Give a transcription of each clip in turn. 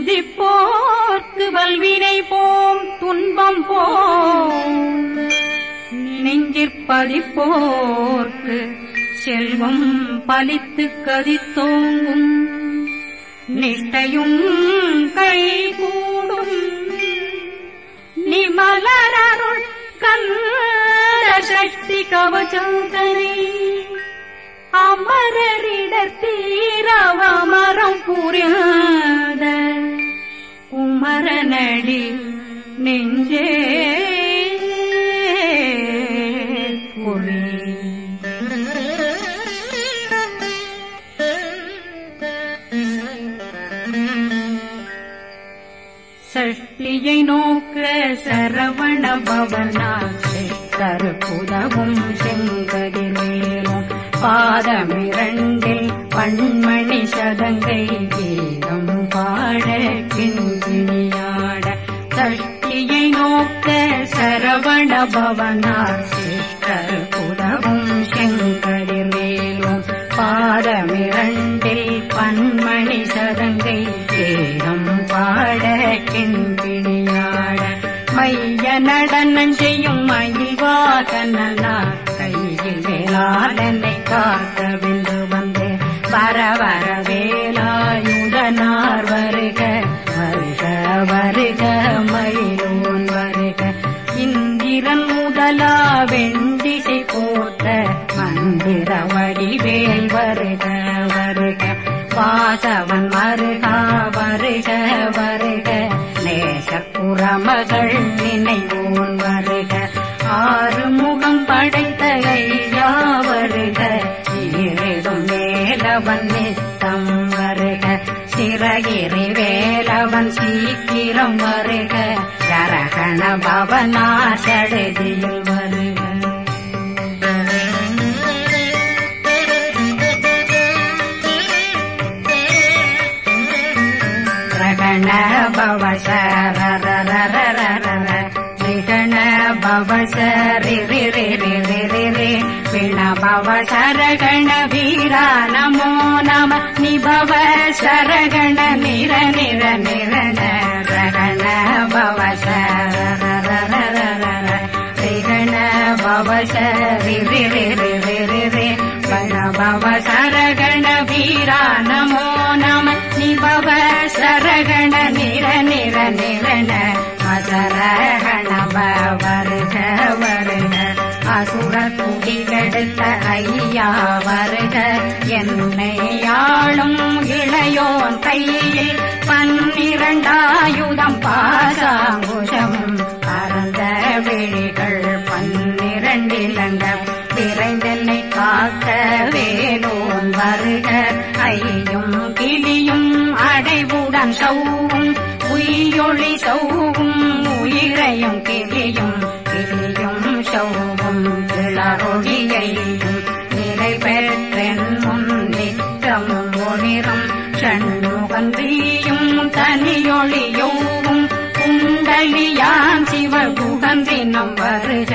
சிந்திப்போர்க்கு வல்வினை போம் துன்பம் போம் நெஞ்சிற்பதிப்போர்க்கு செல்வம் பலித்து கதித்தோங்கும் நிஷ்டையும் கைகூடும் நிமலரருள் கந்த சக்தி கவச்சந்தனை அமரரிடத்தீரவமரம் புரியாத குமரனடி நெஞ்சே பொறி சஷ்டியை நோக்க சரவண பவனாசை கருப்புதவும் செங்கதிரேலும் பாதமிரண்டில் பண்மணி சதங்கை கீதம் பாட கிண்கிணியாட சஷ்டியை நோக்க சரவண பவனாசை கருப்புதவும் செங்கதிரேலும் பாதமிரண்டில் பன்மணி சதங்கை கீதம் பாட கிண்கிணியாட மைய நடனம் செய்யும் மயில்வாகனார் கையில் வேளாளனை காக்க வென்று வந்து வர வர வேலாயுதனார் வருக வருக வருக மயிலோன் வருக இந்திரன் முதலா வெண்டிசை போட்ட மந்திர வடிவேல் வருக வருக வாசவன் வருகா வருக வருக நேசப்புறமகள் நினைவோன் வருக ஆறு முகம் படைத்த ஐயா வருக ஈரிடும் வேலவன் நித்தம் வருக சிறகிரி வேலவன் சீக்கிரம் வருக ஜரகண பவனா சடுதியில் வருக ரகண பவ சரரரரரரர ரிகண பவ சரி ரி ரி ரி ரி ரி ரி விண பவ சரகண வீரா நமோ நம நிபவ சரகண நிர நிர நிரண ரகண பவ சரரரரரர ரிகண பவ சரி ரி ரி ரி ரி ரி ரி வண பவ சரகண வீரா நமோ நம நிபவ சரகண நிர நிர நிரண அசரகண வருக வருக அசுர குடிகெடுத்த ஐயா வருக என்னை ஆளும் இளையோன் கையில் பன்னிரண்டாயுதம் பாசாங்குஷம் பரந்த விழிகள் பன்னிரண்டிலங்க விரைந்தென்னை காக்க வேலோன் வருக ஐயும் கிளியும் அடைவுடன் சௌவும் உயிரொளி சௌவும் உயிரையும் கிளியும் கிளியும் சௌவும் கிளறொழியையும் நிலை பெற்றென் முன் நிற்கும் ஒளிரும் ஷண்முகந்தியும் தனியொளியோவும் குண்டலியான் சிவ குகந்தினம் வருக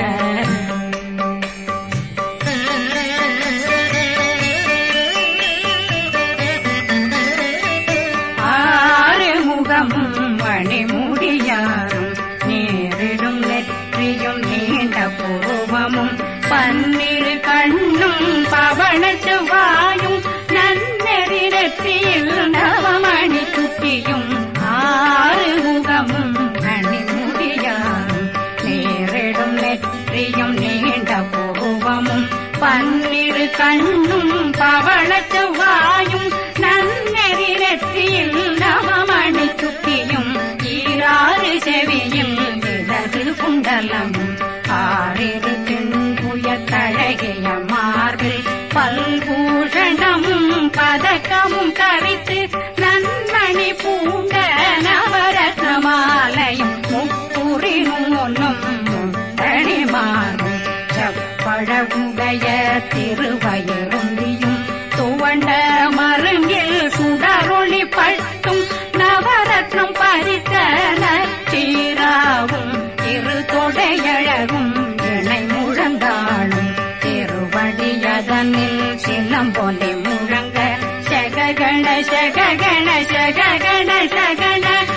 ஆறு முகமும் மணிமுடியாரும் நேரிடும் நெற்றியும் நீண்ட பூவமும் பன்னிரு கண்ணும் பவள செவ்வாயும் நன்னெறி நெற்றியில் நவமணி சுட்டியும் ஆறு முகமும் மணிமுடியாரும் நேரிடும் நெற்றியும் நீண்ட பூவமும் பன்னிரு கண்ணும் பவள செவ்வாயும் நன்னெறி நெற்றியில் நவமணி சுட்டியும் ஈராறு செவியும் இடது குண்டலமும் ஆறிரு தின்புய தழகிய மார்பில் பல்பூஷணமும் பதக்கமும் கரித்து நன்மணி பூண்ட நவரத்ன மாலையும் முப்புரி நூலும் முத்தணி மாறும் செப்பழகுடைய திருவயருந்தியும் துவண்ட மருங்கில் சுடரொளி பட்டும் நவரத்னம் பறித்த நச்சீராவும் இரு தொடையழகும் இணை முழந்தாளும் திருவடியதனில் சிலம்பொலி முழங்க சககண சககண சககண சகண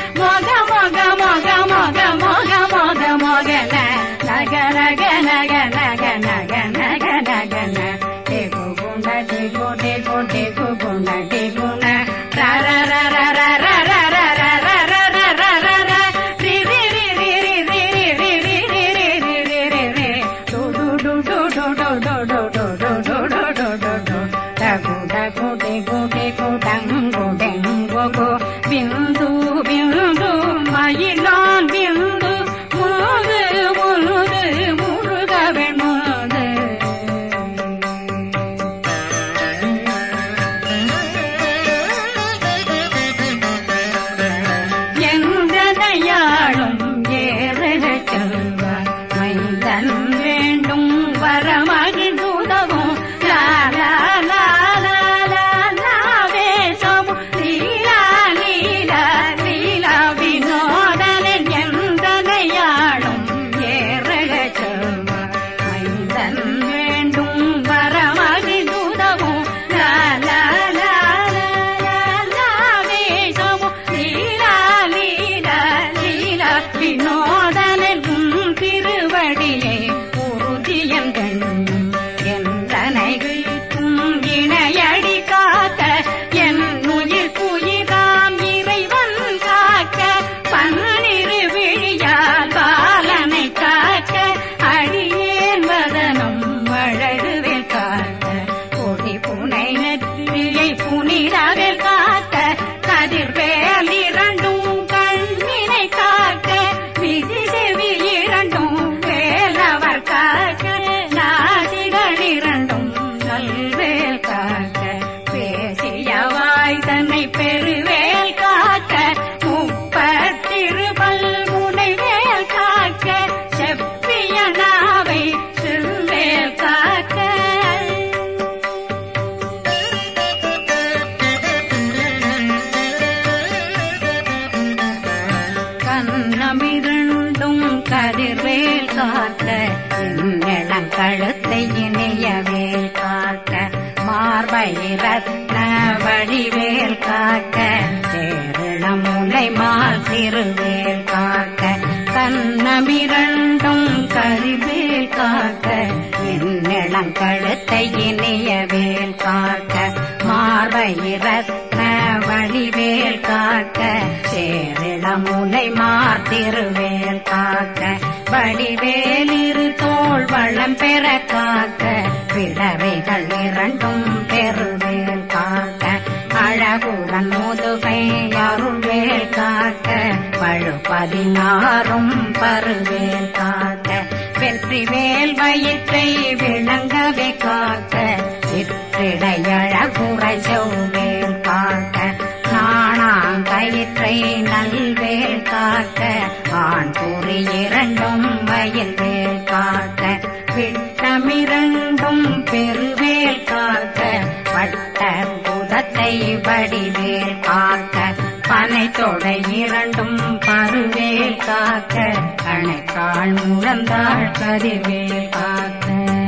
கண்ணமிரண்டும் கதிர்வேல் காக்க இளங்கழுத்தை இணையவேல் காக்க மார்பை ரத்ன வழிவேல் காக்க சேரணமுலை மால் திருவேல் காக்க கண்ணமிரண்டும் கரிவேல் காக்க இளங்கழுத்தை இணையவேல் காக்க மார்பை ரத்ன வழிவேல் காக்க சேரிளமுலை மார்த்திருவேல் காக்க வடிவேல் இரு தோள் வளம் பெற காக்க பிறவைகள் இரண்டும் பெருவேல் காக்க அழகுடன் முதுகை அருள்வேல் காக்க பழு பதினாறும் பருவேல் காக்க வெற்றி வேல் வயிற்றை விளங்கவே காக்க சிற்றிடையழகுறை செவ்வேல் காக்க நாணாங்கயிற்றை நல்வேல் காக்க ஆண் குறி இரண்டும் வயல் வேல் காக்க விட்டமிரண்டும் பெருவேல் காக்க வட்ட புதத்தை வடிவேல் காக்க பனை தொடை இரண்டும் பருவேல் காக்க கணைக்கால் முழந்தாள் கதிர்வேல் காக்க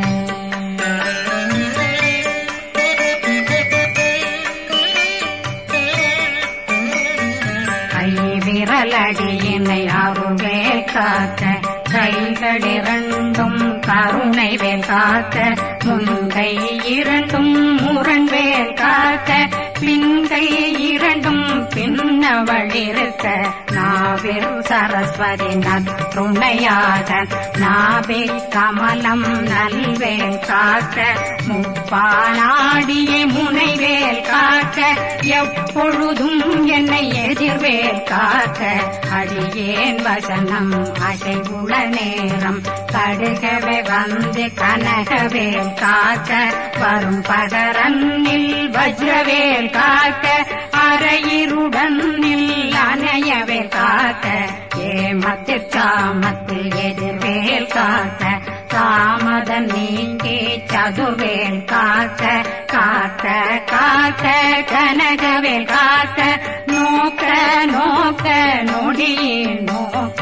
கை விரலடியினை அருள்வே காக்க கைகளிரண்டும் கருணை வேல் காக்க முன்கை இரண்டும் முரண்வேல் காக்க பின்கை இரண்டும் பின்னவழிருக்க நாவில் சரஸ்வதி நற்றுணையாக நாவே கமலம் நல்வேல் காக்க முப்பானாடியே முனைவேல் காக்க எப்பொழுதும் என்னை எதிர்வேல் காக்க அடியேன் வசனம் அசைவுள நேரம் கடுகவே வந்து கனகவேல் காக்க வரும் பகரன்னில் வஜ்ரவேல் காக்க அரையிருடன் அணையவே காக்க ஏமத்தில் காமத்தில் எதிர்வேல் காக்க தாமதம் நீங்கி சதுர்வேல் காக்க காக்க காக்க கனகவேல் காக்க நோக்க நோக்க நொடியே நோக்க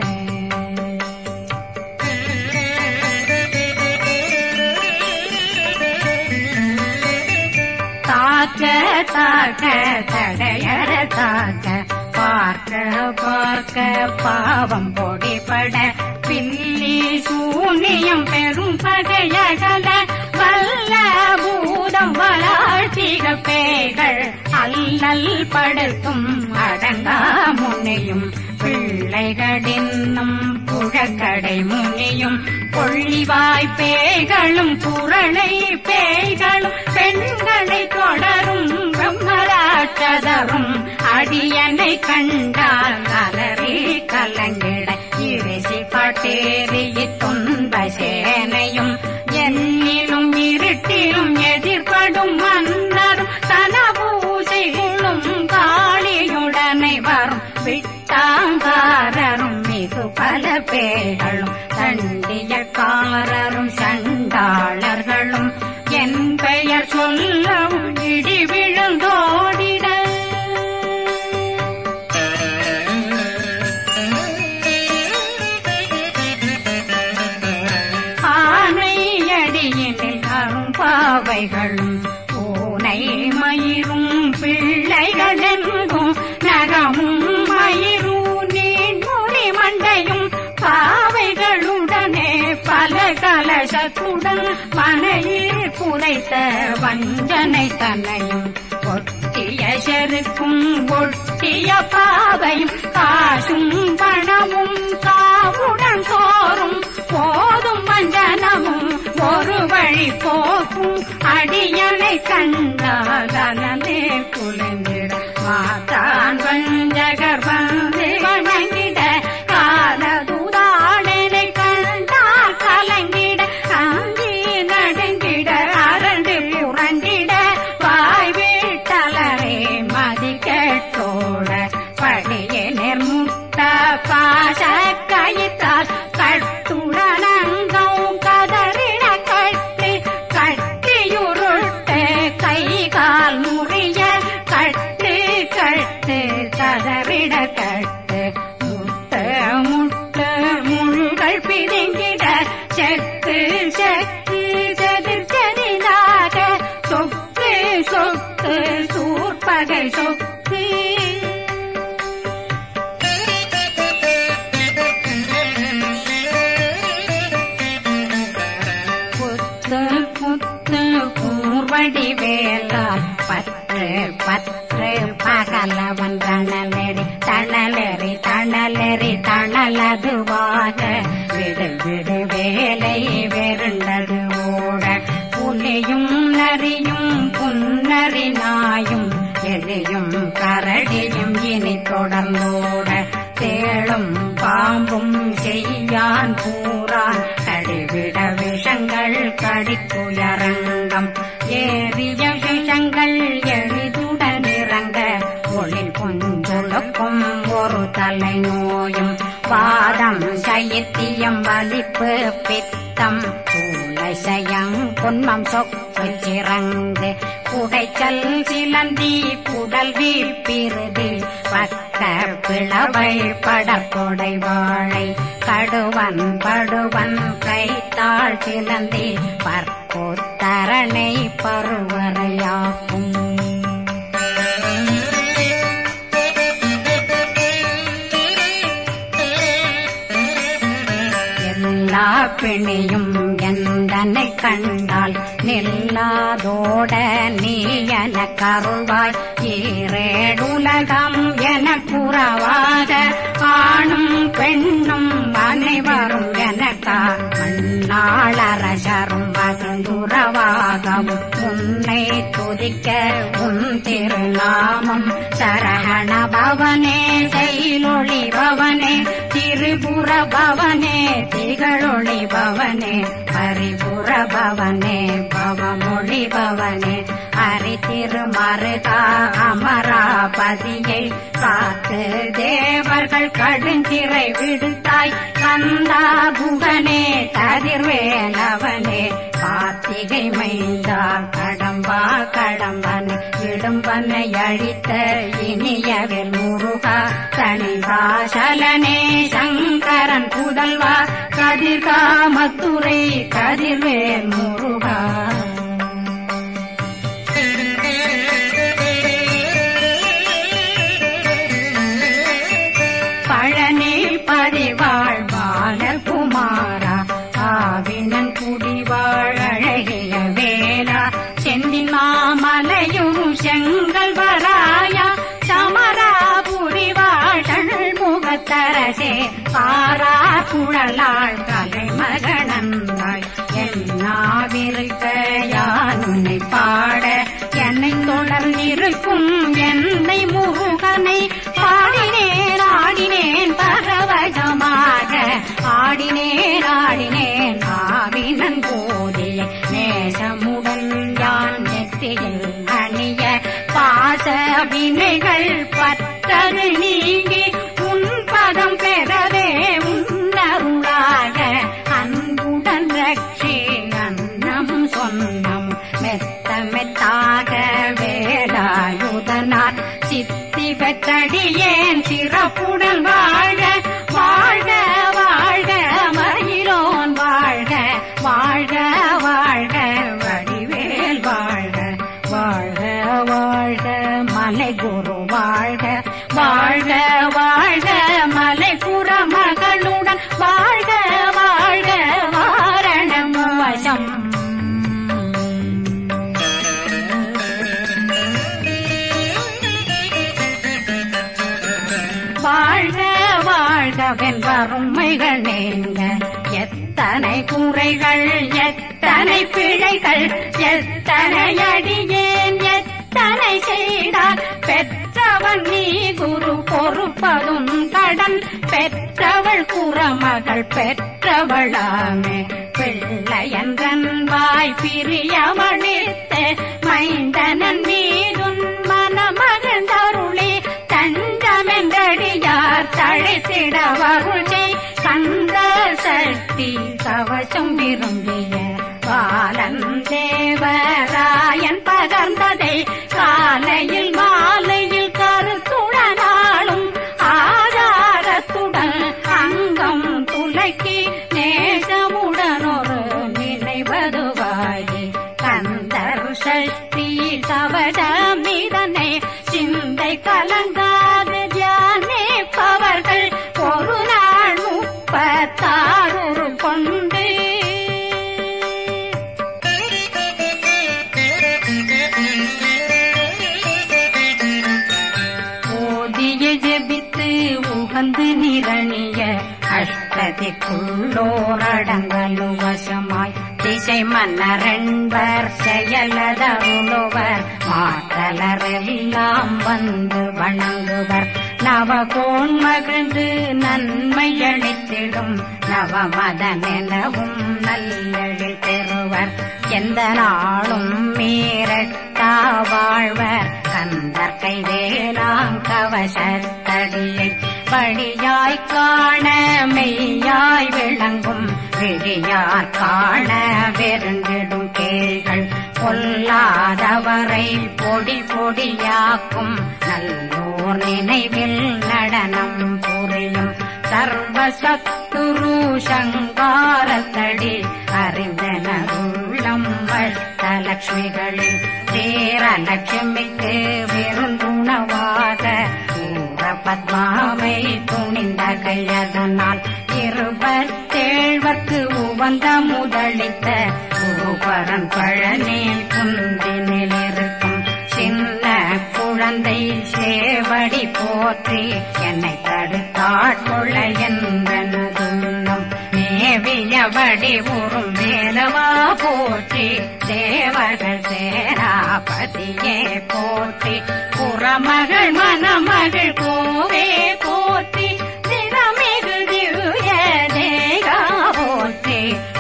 தாக்க தாக்க தடையற தாக்க பார்க்க பார்க்க பாவம் பொடிபட பில்லி சூனியம் பெரும் பகையகல வல்ல பூதம் வளாழ்த்திக பேய்கள் அல்லல் படுத்தும் அடங்கா முனையும் பிள்ளைகளின்னும் புழக்கடை முனியும் கொள்ளிவாய் பேய்களும் குரளை பேய்களும் பெண்களை தொடரும் பிரம்மராட்சதரும் அடியனை கண்டால் அலறி கலங்கிட இரிசி பட்டேறி துன்ப சேனையும் என்னிலும் இருட்டிலும் எதிர்படும் மன்னரும் தன பூஜைகளும் காளியுடனை வரும் விட்டாங்காரரும் மிகு பல பேர்களும் தண்டியக்காரரும் சண்டாளர்களும் என் பெயர் சொல்லவும் இடி விழுந்தோடிட ஆனை அடியினில் அரும்பாவைகளும் பூனை மயிரும் பிள்ளைகளெங்கும் நகமும் மயிரும் நீண்முடி மண்டையும் பாவைகளுடனே பல கலசத்துடன் மனையில் புதைத்த வஞ்சனை தன்னையும் ஒட்டிய செருக்கும் ஒட்டிய பாவையும் காசும் பணமும் காவுடன் சோறும் போதும் வஞ்சனமும் ஒரு வழி போக்கும் அடியனை கண்டால் அனந்தே குளிந்திட மாதான் வஞ்சகர் வந்து வணங்கிட காலதுதாடனை கண்டால் கலங்கிட காஞ்சி நடுங்கிட அரண்டு புரண்டிட வாய் வீட்டலரே மதி கேட்டோட படிய நிர்முட்ட பாச மெதுவாக விடு விடு வேலை வெருண்டது ஓட புலியும் நரியும் புன்னரி நாயும் எலியும் கரடியும் இனி தொடர்ந்தோட தேளும் பாம்பும் செய்யான் கூறான் கடிவிட விஷங்கள் கடிக்குயரங்கம் ஏறிய விஷங்கள் எளிதுடன் இறங்க ஒளில் கொஞ்சொழுக்கும் ஒரு தலை நோயும் வாதம் சைத்தியம் வலிப்பு பித்தம் சூளைசயம் பொன்மம் சொக்கு சிறங்கு குடைச்சல் சிலந்தி குடல் வீழ்பிருதி பக்க பிளவை படற்கொடை வாழை கடுவன் படுவன் கைத்தாள் சிலந்தி பற்போத்தரணை பருவரையாக்கும் எல்லா பிணியும் எந்தனை கண்டால் நில்லாதோட நீ என கருள்வாய் ஈரேடுலகம் என புறவாக ஆணும் பெண்ணும் அனைவரும் எனக்கா மண்ணாளரசரும் மகிழ்ந்துறவாகவும் உன்னை துதிக்க உன் திருநாமம் சரகண பவனே செயலொளி பவனே திரிபுர பவனே திகழொளி பவனே பரிபுர பவனே பவமொழி பவனே அரி திருமருகா அமராபதியை காத்து தேவர்கள் கடுஞ்சிறை விடுத்தாய் கந்தா புகனே கதிர்வேலவனே கார்த்திகை மைந்தா கடம்பா கடம்பனை இடும்பனை அழித்த இனியவில் முருகா தனிவாசலனே சங்கரன் புதல்வா கதிர்காமத்துறை கதிர்வேல் முருகா பழனி பதிவாழ் பாலகுமாரா ஆவினன் குடிவாழ் அழகிய வேளா செந்தி மாமலையும் செங்கல் வராயா சமராபுரி வாழல் முகத்தரசே பாரா குழலாள் கலை மகனந்தாய் என்னாவிருக்க யான் உன்னை பாட என்னை தொடர்ந்திருக்கும் என்னை முருகனை பாடினேன் ஆடினேன் பரவசமாக ஆடினேன் ஆடினேன் ஆவினன் போதிய நேசமுடன் யான் நெற்றியில் அணிய பாச வினைகள் பத்தது நீங்கி உன் பதம் பெறவே உன்னருளாக அன்புடன் ரட்சி அன்னம் சொன்னம் மெத்த மெத்தாக வேலாயுதனார் சித்தி பெற்றடியேன் சிறப்புடன் வாழ வாழ்க வாழ்க மயிலோன் வாழ்க வாழ்க வாழ்க வடிவேல் வாழ்க வாழ்க வாழ்க மலை குரு வாழ்க வாழ்க வாழ்க மலை புற மகளுடன் வாழ்க வாழ்க வாரணம் வசம் வாழ்க வாழ்கவென் வறுமைகள் நீங்க எத்தனை குறைகள் எத்தனை பிழைகள் எத்தனை அடியேன் எத்தனை செய்தால் பெற்றவன் நீ குரு பொறுப்பதும் கடன் பெற்றவள் குறமகள் பெற்றவளாமே பிள்ளையன்றன் வாய் பிரியமணித்து மைந்தனன் மீதுன் மனமகந்தருளி தஞ்சமென்றடியார் தழைத்திட வருளை கந்த சக்தி கவசம் விரும்பிய பாலன் தேவராயன் பகர்ந்ததை காலையில் மாலையில் கருத்துடனாலும் ஆதாரத்துடன் அங்கம் துலக்கி நேசமுடன் ஒரு நினைவதுவாகி கந்தர் சஷ்டி கவசமிதனை சிந்தை கலங்காது தியானிப்பவர்கள் ஒரு நாள் முப்பத்தாறு கொண்டு மனதிற்குள்ளோரடங்கலு வசமாய் திசை மன்னரென்பர் செயலதருளுவர் மாற்றலரெல்லாம் வந்து வணங்குவர் நவகோன் மகிழ்ந்து நன்மையளித்திடும் நவமதனெனவும் நல்லெழில் பெறுவர் எந்த நாளும் மீறட்டா வாழ்வர் கந்தர் கைவேலாம் கவசத்தடியை படியாய் காண மெய்யாய் விளங்கும் விழியார் காண வெருந்திடும் கேள்கள் பொல்லாதவரை பொடி பொடியாக்கும் நல்லோர் நினைவில் நடனம் புரியும் சர்வசத்துரு சங்காரத்தடி அறிந்தனருள்ளம் வட்டலட்சுமிகளில் சேரலட்சுமிக்கு விருந்துணவாக ஊர பத்மாவை துணிந்த கையதனால் இருபத்தேழ்வர்க்கு உவந்த முதலித்த பூபரன் பழனில் குந்தினில் இருக்கும் சின்ன குழந்தை சேவடி போற்றி என்னை தடுத்தாட்கொள்ள என்பனதுள்ளம் மேவியபடி உறும் வேலவா போற்றி தேவர்கள் சேராபதியே போற்றி புறமகள் மணமகள் கோவே போற்றி திறமிகு திவ்ய தேகா போற்றி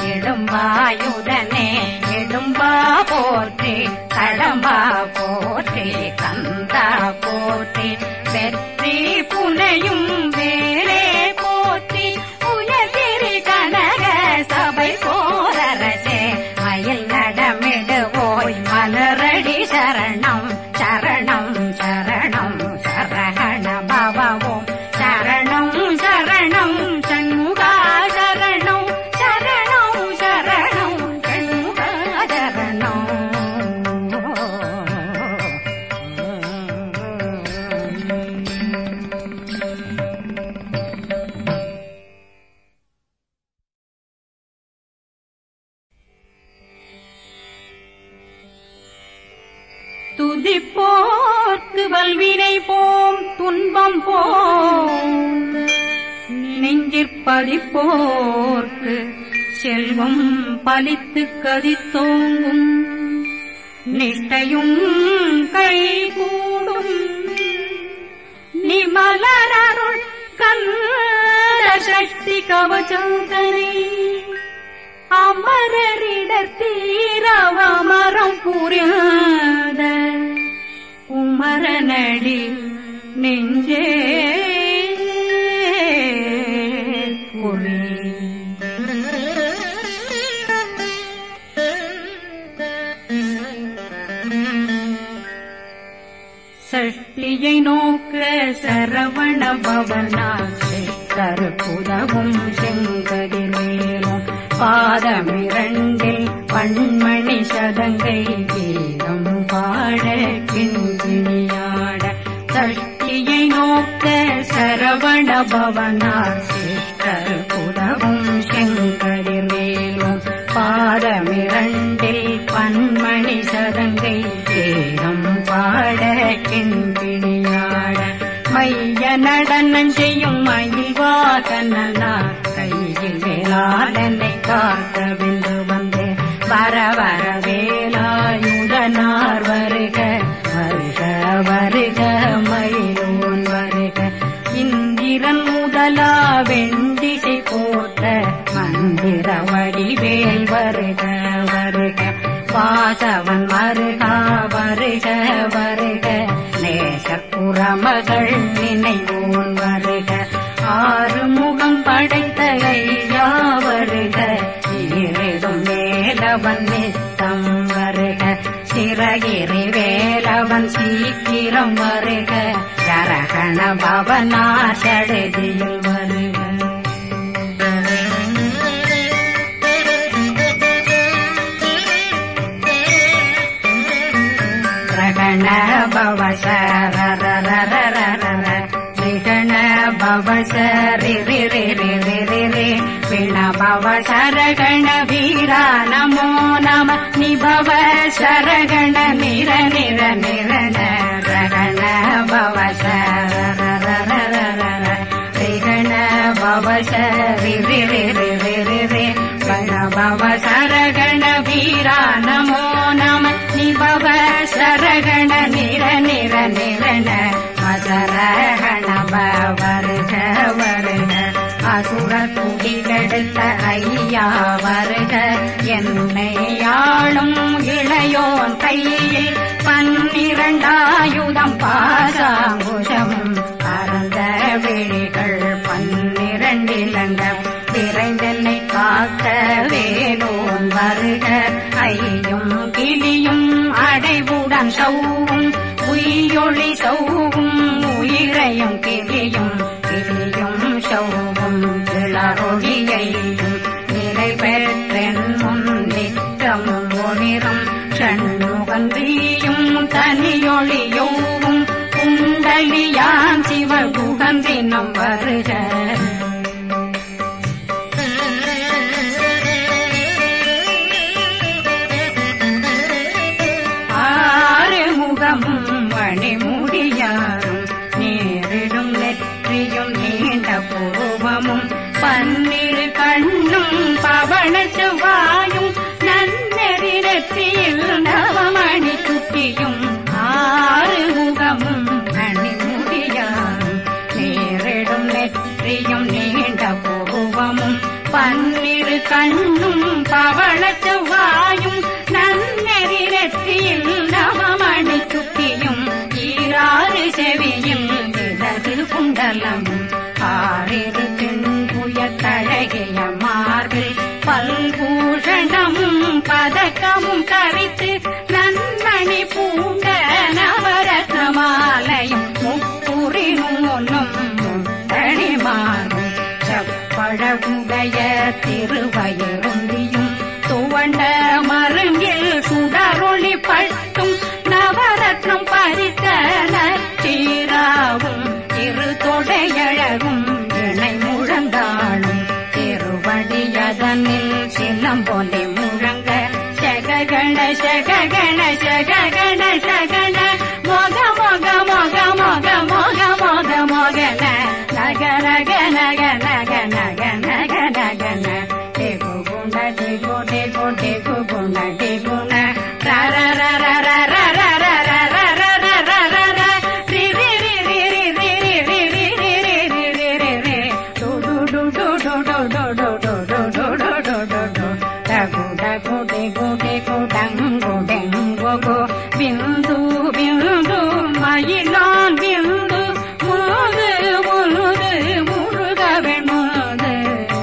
இடும்பாயுதனே இடும்பா போற்றி கடம்பா போற்றி கந்தா போற்றி வெற்றி புனையும் வேலே போற்றி உயர்திரி கனக சபை போரரசே மயில் நடமிடுவோய் மலரடி சரணம் சரணம் சரணம் சரகண பவவோம் சரணம் சரணம் சண்முகா சரணம் சரணம் சரணம் சண்முகா சரணம் துதிப்போர்க்கு வல்வினை போம் துன்பம் போம் நெஞ்சிற்பதிப்போர்க்கு செல்வம் பலித்து கதித்தோங்கும் நிஷ்டையும் கைகூடும் நிமலரருள் கந்த சக்தி கவச்சந்தனை அமரரிடர் தீரவமரம் புரியாத குமரனடி நெஞ்சே புரி சஷ்டியை நோக்க சரவண பவனா கருப்புதவும் செங்கதிர் மேலும் பாதமிரண்டில் பண்மணி சதங்கை கீதம் பாட கிண்கிணியாட சஷ்டியை நோக்க சரவண பவனார் கருப்புதவும் செங்கதிர் மேலும் பாதமிரண்டில் பன்மணி சதங்கை கீதம் பாட கிண்கிணியாட மைய நடனம் செய்யும் மயில்வாதனார் கையில் வேளாளனை காக்க வென்று வந்து வர வர வேலாயுதனார் வருக வருக வருக மயிலோன் வருக இந்திரன் முதலா வெண்டிசை போட்ட மந்திர வடிவேல் வருக வருக வாசவன் வருக வருக வருக நேசப்புறமகள் நினைவோன் வருக ஆறு முகம் படைத்த ஐயா வருக ஈரிடும் வேலவன் நித்தம் வருக சிறகிரி வேலவன் சீக்கிரம் வருக ஜரகண பவனார் சடுதியில் வருக ரகண பவ சரரரரரரர ரிகண பவ சரி ரி ரி ரி ரி ரி ரி பிண பவ சரகண வீரா நமோ நம நிபவ சரகண நிர நிர நிரண ரகண பவ சரரரரரர ரிகண பவ பவசரி ரி ரி ரி ரி ரி ரி பணபவ சரகண வீரா நமோ நம நிபவ சரகண நிர நிர நிரண மசரகண வருக வருக அசுர குடிகெடுத்த ஐயா வருக என்னை ஆளும் இளையோன் கையில் பன்னிரண்டாயுதம் பாசாங்குஷமும் பரந்த விழிகள் பன்னிரண்டிலங்க விரைந்தென்னை காக்க வேலோன் வருக ஐயும் கிளியும் அடைவுடன் சௌவும் உயிரொளி சௌவும் உயிரையும் கிளியும் கிளியும் சௌவும் இளரொழியையும் நிறைவேற்றென் முன் நித்தம் ஒளிரும் ஷண்முகந்தியும் தனியொளியோவும் குண்டலியான் சிவகுகந்தினம் வருக ஆறு முகமும் மணிமுடியாரும் நேரிடும் நெற்றியும் நீண்ட பூவமும் பன்னிரு கண்ணும் பவள செவ்வாயும் நன்னெறி நெற்றியில் நவமணி சுட்டியும் ஆறு முகமும் மணிமுடியாரும் நேரிடும் நெற்றியும் நீண்ட பூவமும் பன்னிரு கண்ணும் பவள செவ்வாயும் நன்னெறி நெற்றியில் நவமணி சுட்டியும் ஈராறு செவியும் இடது குண்டலம் ஆறிரு தென்புய தழகிய மார்பில் பல்பூஷணமும் பதக்கமும் கவித்து நன்மணி பூண்ட நவரத்ன மாலையும் முப்புரி நூலும் முத்தணிமாறும் செப்பழகுடைய திருவயருந்தியும் துவண்ட மருங்கில் சுடரொளி பட்டும் நவரத்னம் பறித்த நச்சீராவும் இரு தொடையழகும் இணை முழந்தாளும் திருவடியதனில் சிலம்பொலி முழங்க சககண சககண சககண சகண மொக மொக மொக மொக மொக மொக மொகன நக நக நக நக நக நக நகன டெகு குண டெகு டெகு டெகு குண டெகுண ர ர ர ர ர ர ர ர ர ர ர ர ர ர ர ரி ரி ரி ரி ரி ரி ரி ரி ரி ரி ரி ரி ரி ரி ரி டு டு டு டு டு டு டு டு டு டு டு டு டு டு டு டகு டகு டெகு டெகு டங்கு டெங்கு கு பிந்து பிந்து மயிலான் பிந்து முழுது முழுது முருகவன் முழுது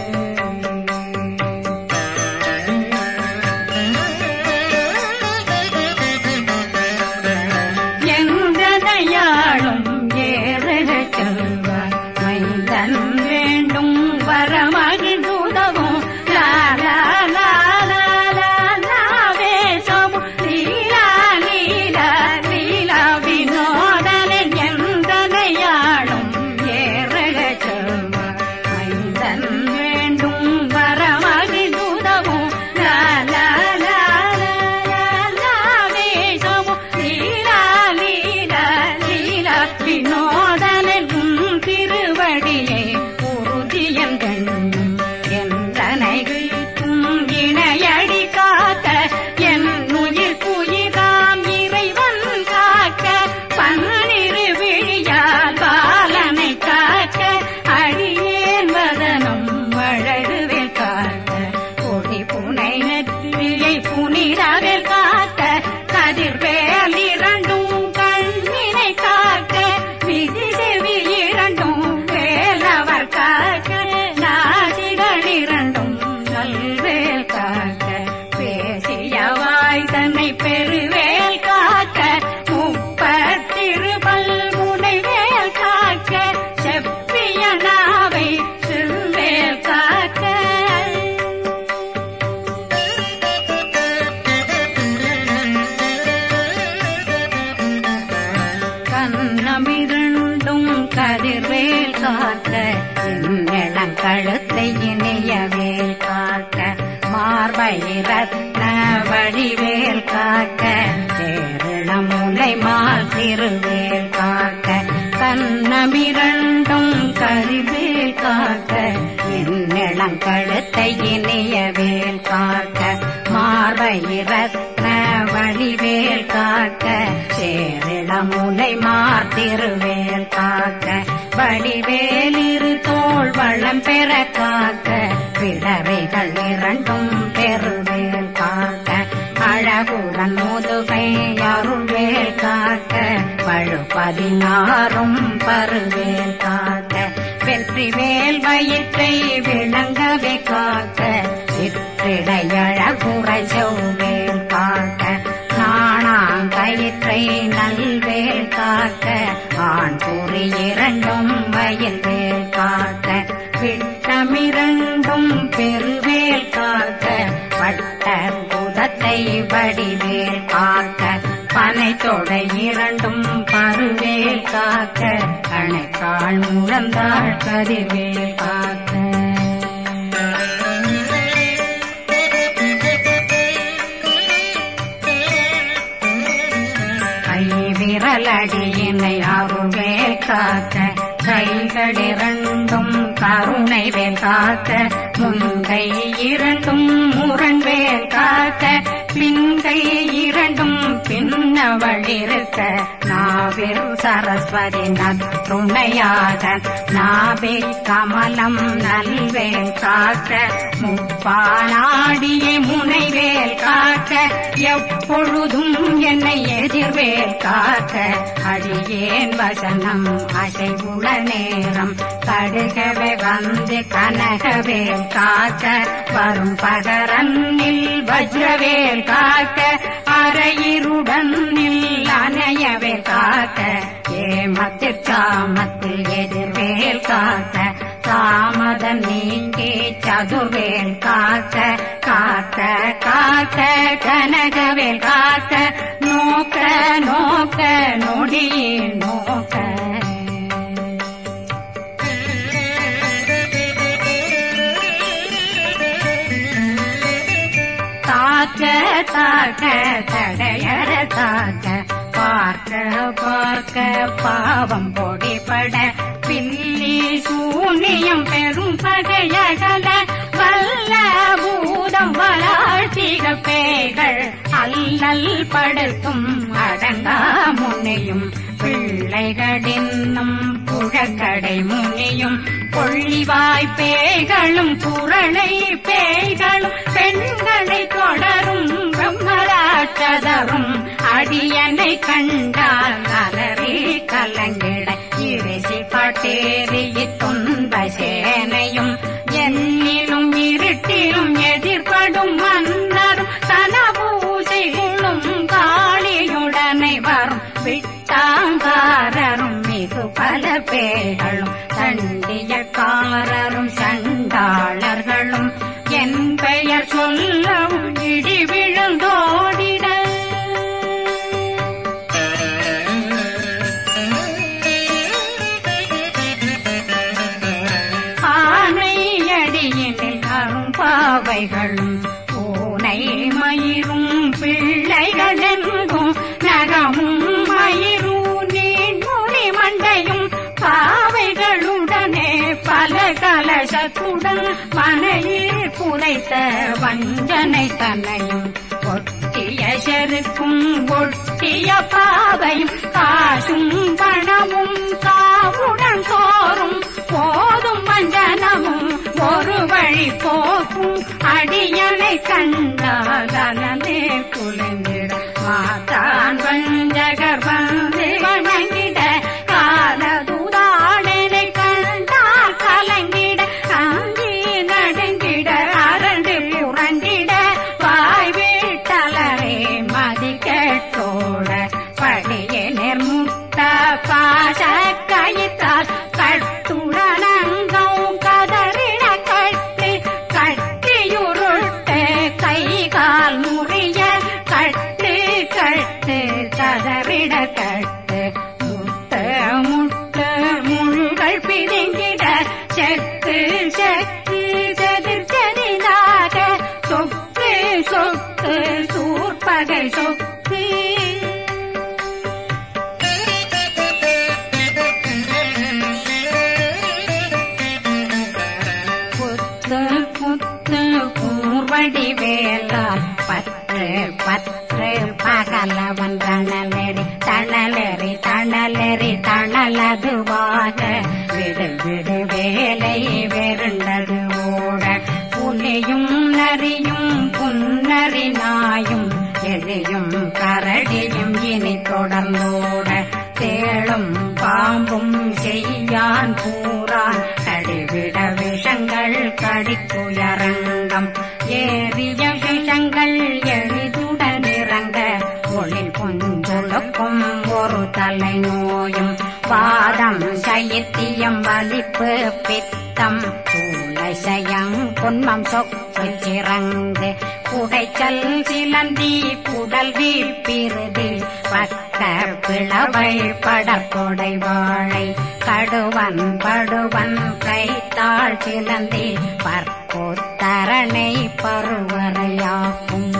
எந்தனையாளும் ஏறக செல்வார் மைந்தன் வேண்டும் வரமகிழ்ந்துதவும் லா லா லா லா லா லா வேஷமும் லீலா லீலா லீலா வினோதனன் எந்தனையாளும் ஏறக செல்வார் மைந்தன் வேண்டும் வரமகிழ்ந்துதவும் லா லா லா லா லா லா வேஷமும் லீலா லீலா லீலா வினோதனும் திருவடியை உறுதியன் கண்ணும் எந்தனைகளுக்கும் இணையடி காக்க என் உயிர் குயிராம் இறைவன் காக்க பன்னிரு விழியால் பாலனை காக்க அடியேன் வதனம் வழகுவில் காக்க கொடி புனை நெற்றியை புனிதவில் காக்க கதிர்வேல் இரண்டும் கண்ணினை காக்க விதி செவி இரண்டும் வேலவர் காக்க நாசிகள் இரண்டும் நல்வேல் காக்க பேசியவாய் தன்னை பெருவேல் காக்க முப்பத்திருபல் முனைவேல் காக்க செப்பிய நாவை செல்வேல் காக்க கண்ணமிரண்டும் கதிர்வேல் காக்க என்னிடம் கழுத்தை இணையவேல் காக்க மார்பை ரத்ன வடிவேல் காக்க சேரண முலை மால் திருவேல் காக்க கண்ணமிரண்டும் கரிவேல் காக்க இளங்கழுத்தை இனிய வேல் காக்க மார்பயிரத்ன வழிவேல் காக்க சேரிளமுலை மார்த்திருவேல் காக்க வடிவேல் இரு தோள் வளம் பெற காக்க விடவைகள் இரண்டும் பெருவேல் காக்க அழகுடன் முதுகை அருள்வேல் காக்க பழு பதினாறும் பருவேல் காக்க வெற்றி வேல் வயிற்றை விளங்கவே காக்க சிற்றிடையழகுறை செவ்வேல் காக்க நாணாங்கயிற்றை நல்வேல் காக்க ஆண் குறி இரண்டும் வயல் வேல் காக்க விட்டமிரண்டும் பெருவேல் காக்க வட்ட புதத்தை வடிவேல் காக்க பனை தொடை இரண்டும் பருவேல் காக்க கணைக்கால் முழந்தாள் கதிர்வேல் காக்க கை விரலடியினை அருவே காக்க கைகளிரண்டும் கருணை வேல் காக்க முன்கை இரண்டும் முரண்வேல் காக்க பின்கை இரண்டும் பின்னவழிருக்க நாவில் சரஸ்வதி நற்றுணையாக நாவே கமலம் நல்வேல் காக்க முப்பானாடியே முனைவேல் காக்க எப்பொழுதும் என்னை எதிர்வேல் காக்க அடியேன் வசனம் அசைவுள நேரம் கடுகவே வந்து கனகவேல் காக்க வரும் பகரன்னில் வஜ்ரவேல் காக்க அரையிருடன் அணையவே காக்க ஏமத்தில் காமத்தில் எதிர்வேல் காக்க தாமதம் நீங்கி சதுர்வேல் காக்க காக்க காக்க கனகவேல் காக்க நோக்க நோக்க நொடியே நோக்க தாக்க தாக்க தடையற தாக்க பார்க்க பார்க்க பாவம் பொடிபட பில்லி சூனியம் பெரும் பகையகல வல்ல பூதம் வளாழ்த்திக பேய்கள் அல்லல் படுத்தும் அடங்கா முனையும் பிள்ளைகளின்னும் புழக்கடை முனியும் கொள்ளிவாய் பேய்களும் குரளை பேய்களும் பெண்களை தொடரும் பிரம்மராட்சதரும் அடியனை கண்டால் அலறி கலங்கிட இரிசி பட்டேறி துன்ப சேனையும் என்னிலும் இருட்டிலும் எதிர்படும் மன்னரும் தனபூசைகளும் காளியுடனை வரும் விட்டாங்காரரும் மிகு பல பேர்களும் தண்டியக்காரரும் சண்டாளர்களும் என் பெயர் சொல்லவும் இடி விழுந்தோடிட ஆனை அடியினில் அரும்பாவைகளும் பூனை மயிரும் பிள்ளைகளெங்கும் நகமும் மயிரும் நீண்மொழி மண்டையும் பாவைகளுடனே பல கலசத்துடன் மனையில் புதைத்த வஞ்சனை தன்னையும் ஒட்டிய செருக்கும் ஒட்டிய பாவையும் காசும் பணமும் காவுடன் சோறும் போதும் வஞ்சனமும் ஒரு வழி போக்கும் அடியனை கண்டால் அனலே குலைந்திட மாதான் வஞ்சகர் வந்து வணங்கிட காலதுதாடனை கண்டால் கலங்கிட அங்கி நடுங்கிட அரண்டு புரண்டிட வாய் வீட்டலரே மதி கேட்டோட படியே நிர்முட்ட பாச கயிற்றால் கட்டுடனங்கும் கதறிட கட்டு கட்டியுருட்டு கை கால் முறிய கட்டு கட்டு கதறிட கட்டு முட்ட முட்ட முள்கள் பிதுங்கிட செத்து செத்து செதிர் செதிலாக சொக்கு சொக்கு சூர்பகை சொக்கு புத்த குத்து கூர்வடி வேலால் பற்று பற்று பகலவன் தணலெறி தணலெறி தணலெறி தணலதுவாக விடு விடு வேலை வெருண்டது ஓட புலியும் நரியும் புன்னரி நாயும் எலியும் கரடியும் இனி தொடர்ந்தோட தேளும் பாம்பும் செய்யான் கூறான் கடிவிட விஷங்கள் கடித்துயரங்கம் ஏறிய விஷங்கள் எளிதுடன் இறங்க ஒளில் புஞ்சுழுக்கும் ஒரு தலை நோயும் வாதம் சைத்தியம் வலிப்பு பித்தம் சூளைசயம் பொன்மம் சொக்கு சிறங்கு குடைச்சல் சிலந்தி குடல் வீப்பிருதி பக்க பிளவை படற்கொடை வாழை கடுவன் படுவன் கைத்தாள் சிலந்தி பற்போத்தரணை பருவரையாக்கும்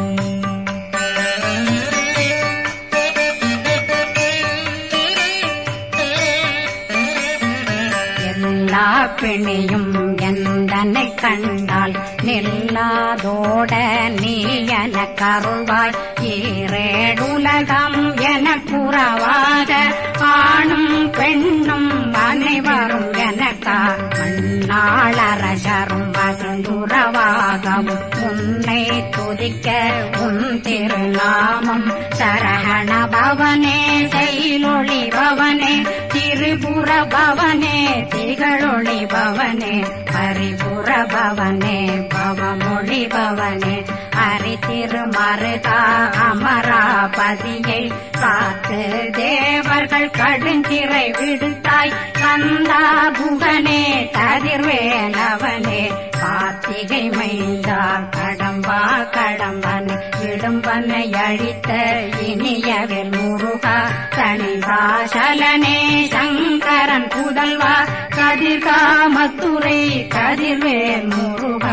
எல்லா பிணியும் எந்தனை கண்டால் நில்லாதோட நீ என கருள்வாய் ஈரேடுலகம் என புறவாக ஆணும் பெண்ணும் அனைவரும் எனக்கா மண்ணாளரசரும் மகிழ்ந்துறவாகவும் உன்னை துதிக்க உன் திருநாமம் சரகண பவனே செயலொளி பவனே திரிபுர பவனே திகழொளி பவனே பரிபுர பவனே பவமொழி பவனே ஹரி திருமருகா அமராபதியை காத்து தேவர்கள் கடுஞ்சிறை விடுத்தாய் கந்தா புகனே கதிர்வேலவனே கார்த்திகை மைந்தா கடம்பா கடம்பன் இடும்பனை அழித்த இனியவில் முருகா தனிவாசலனே சங்கரன் புதல்வா கதிர்காமத்துறை கதிர்வேல் முருகா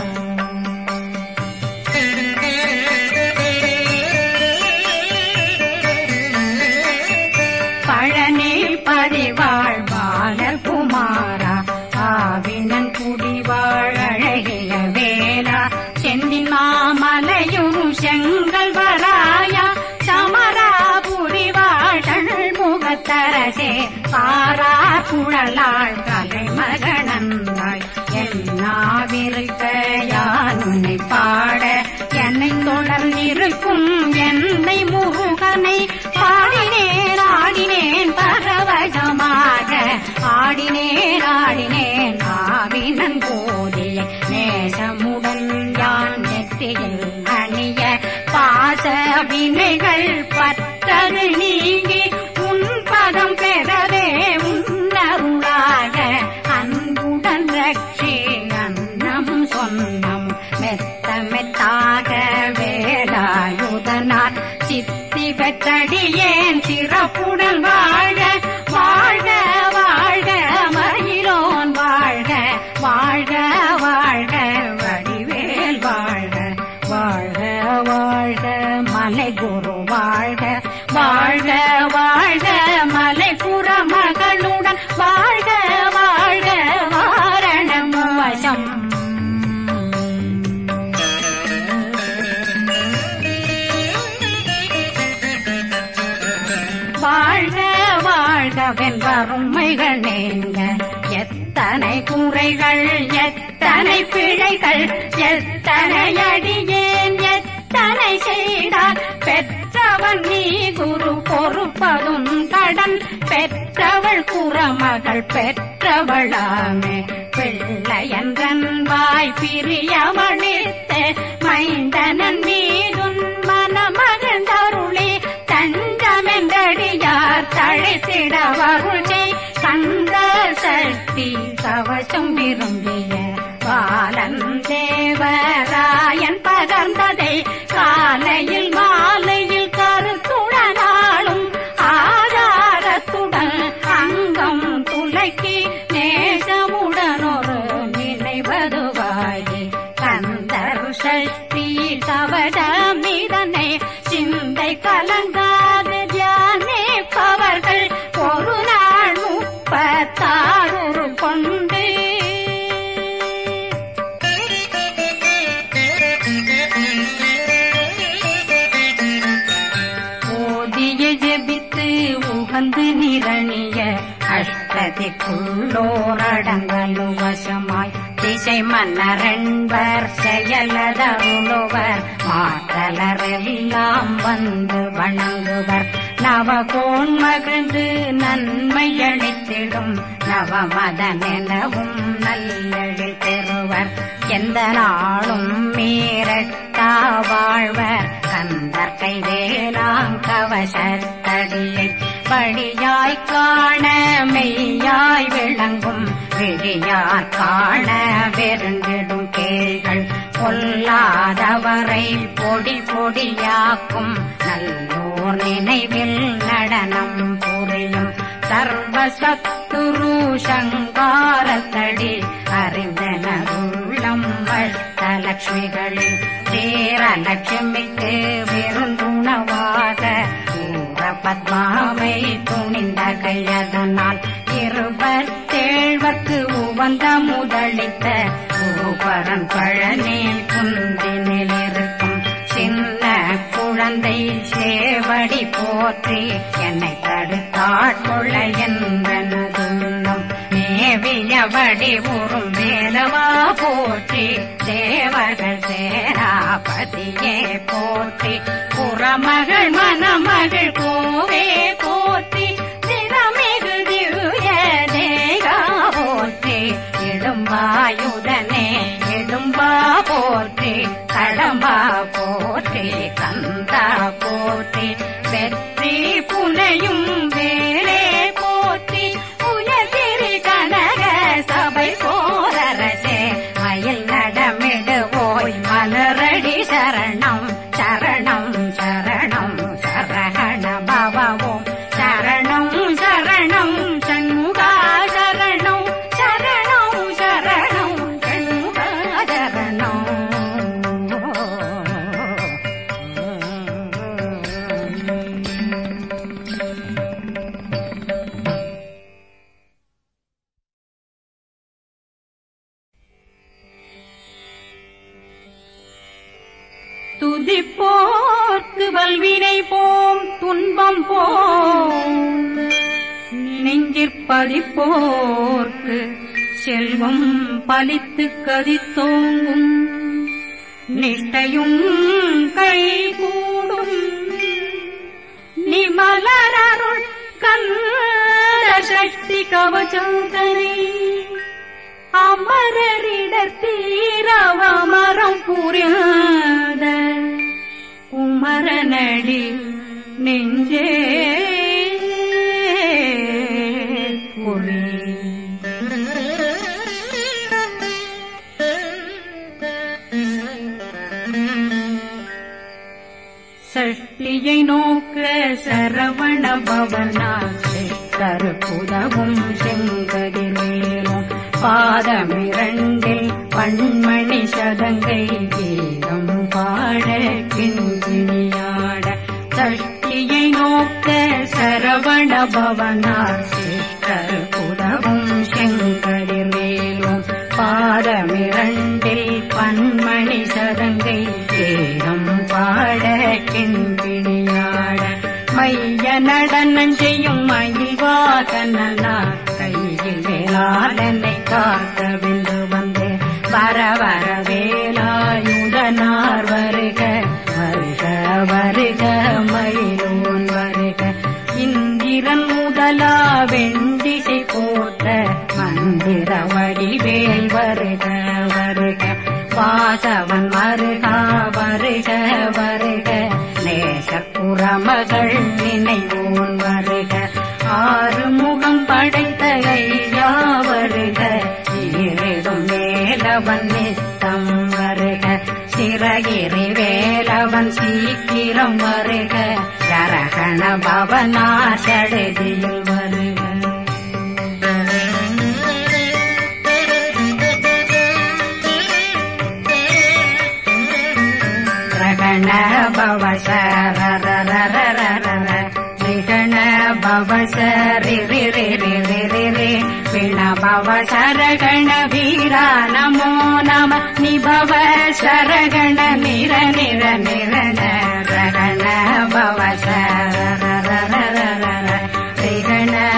பழனி பதிவாழ் பாலர் குமாரா ஆவினன் குடிவாழ் அழகிய வேலா செந்தின் மாமலையும் செங்கல் வராயா சமராபுரி வாழல் முகத்தரசே பாரா குழலாள் கலை மகனந்தாய் என்னாவிருக்க யான் உன்னை பாட என்னை தொடர்ந்திருக்கும் என்னை முருகனை பாடினேன் ஆடினேன் பரவசமாக ஆடினேன் ஆடினேன் ஆவினன் போதிய நேசமுடன் யான் நெற்றியில் அணிய பாச வினைகள் பத்தது நீங்கி உன் பதம் பெறவே உன்னருளாக அன்புடன் ரட்சி அன்னம் சொன்னம் மெத்த மெத்தாக வேலாயுதனார் சித்தி பெற்றடியேன் சிறப்புடன் வாழ வாழ்க வாழ்க மயிலோன் வாழ்க வாழ்க வாழ்க வடிவேல் வாழ்க வாழ்க வாழ்க மலை குரு வாழ்க வாழ்க வாழ்க மலை புற மகளுடன் வாழ்க வாழ்க வாரணம் வசம் வாழ்க வாழ்க வெண்பருமைகள் நீங்க எத்தனை குறைகள் எத்தனை பிழைகள் எத்தனை அடியேன் எத்தனை செய்தால் பெற்றவன் நீ குரு பொறுப்பதும் கடன் பெற்றவள் குறமகள் பெற்றவளாமே பிள்ளையன்றன் வாய் பிரியவழித்த மைந்தனன் மீதுன் மனமகந்தருளி தஞ்சமென்றடியார் தழைத்திட வருளை கந்த சக்தி கவசம் விரும்பிய பாலன் தேவராயன் பகர்ந்ததை காலையில் மாலையில் கருத்துடனாலும் ஆதாரத்துடன் அங்கம் துலக்கி நேசமுடன் ஒரு நினைவதுவாகி கந்தர் சக்தி கவசமிதனை சிந்தை கலங்காது தியானிப்பவர்கள் ஒரு நாள் முப்பத்தாறு கொண்டு நீரணிய அஷ்டதிக்குள்ளோரடங்கலு வசமாய் திசை மன்னரன்பர் செயலதருளுவர் மாற்றலரெல்லாம் வந்து வணங்குவர் நவகோன் மகிழ்ந்து நன்மை அளித்திடும் நவமதனெனவும் நல்லெழில் பெறுவர் எந்த நாளும் மீறட்டா வாழ்வர் கந்தர் கைவேலாங்கவசத்தடியை படியாய் காண மெய்யாய் விளங்கும் விழியார் காண வெருண்டிடும் கேள்கள் பொல்லாதவரை பொடி பொடியாக்கும் நல்லோர் நினைவில் நடனம் புரியும் சர்வசத்துரு சங்காரத்தடி அறிந்தனருள்ளம் அஷ்டலட்சுமிகளில் சேரலட்சுமிக்கு விருந்துணவாக ஊர பத்மாவை துணிந்த கையதனால் இருபத்தேழ்வர்க்கு உவந்த முதலித்த குருபரன் பழனி குந்தினில் இருக்கும் சின்ன குழந்தை சேவடி போற்றி என்னை தடுத்தாட்கொள்ள என்பனதுள்ளம் மேவியபடி உறும் வேலவா போற்றி தேவர்கள் சேராபதியே போற்றி புறமகள் மணமகள் கோவே போற்றி திறமிகு திவ்ய தேகா போற்றி இடும்பாயுதனே இடும்பா போற்றி கடம்பா போற்றி கந்தா போற்றி வெற்றி புனையும் வேலே போற்றி உயர்திரி கனக சபை போரரசே மயில் நடமிடுவோய் மலரடி சரணம் சரணம் சரணம் சரகண பவவோம் சரணம் சரணம் சண்முகா சரணம் சரணம் சரணம் சண்முகா சரணம் துதிப்போர்க்கு வல்வினை போம் துன்பம் போம் நெஞ்சிற்பதிப்போர்க்கு செல்வம் பலித்து கதித்தோங்கும் நிஷ்டையும் கைகூடும் நிமலரருள் கந்த சக்தி கவச்சந்தனை அமரரிடத்தீரவமரம் புரியாத குமரனடி நெஞ்சே பொறி சஷ்டியை நோக்க சரவண பவனா கருப்புதவும் செங்கதிலேனும் பாதமிரண்டில் பண்மணி சதங்கை கீதம் பாட கிண்கிணியாட சஷ்டியை நோக்க சரவண பவனார் கருப்புதவும் செங்கதிலேனும் பாதமிரண்டில் பன்மணி சதங்கை கீதம் பாட கிண்கிணியாட மைய நடனம் செய்யும் மயில் வாகனா கையில் வேளாளனை காக்க வென்று வந்து வர வர வேலாயுதனார் வருக வருக வருக மயிலோன் வருக இந்திரன் முதலா வெண்டிசை போட்ட மந்திர வடிவேல் வருக வருக வாசவன் வருகா வருக வருக நேசப்புறமகள் நினைவோன் வருக ஆறு முகம் படைத்த ஐயா வருக ஈரிடும் வேலவன் நித்தம் வருக சிறகிரி வேலவன் சீக்கிரம் வருக சரகண பவனா சடுதியில் வருக ரகண பவ சரரரரரரர ரிகண பவ சரி ரி ரி ரி ரி ரி ரி பிண பவ சரகண வீரா நமோ நம நிபவ சரகண நிர நிர நிரண ரகண பவ சரரரரரர ரிகண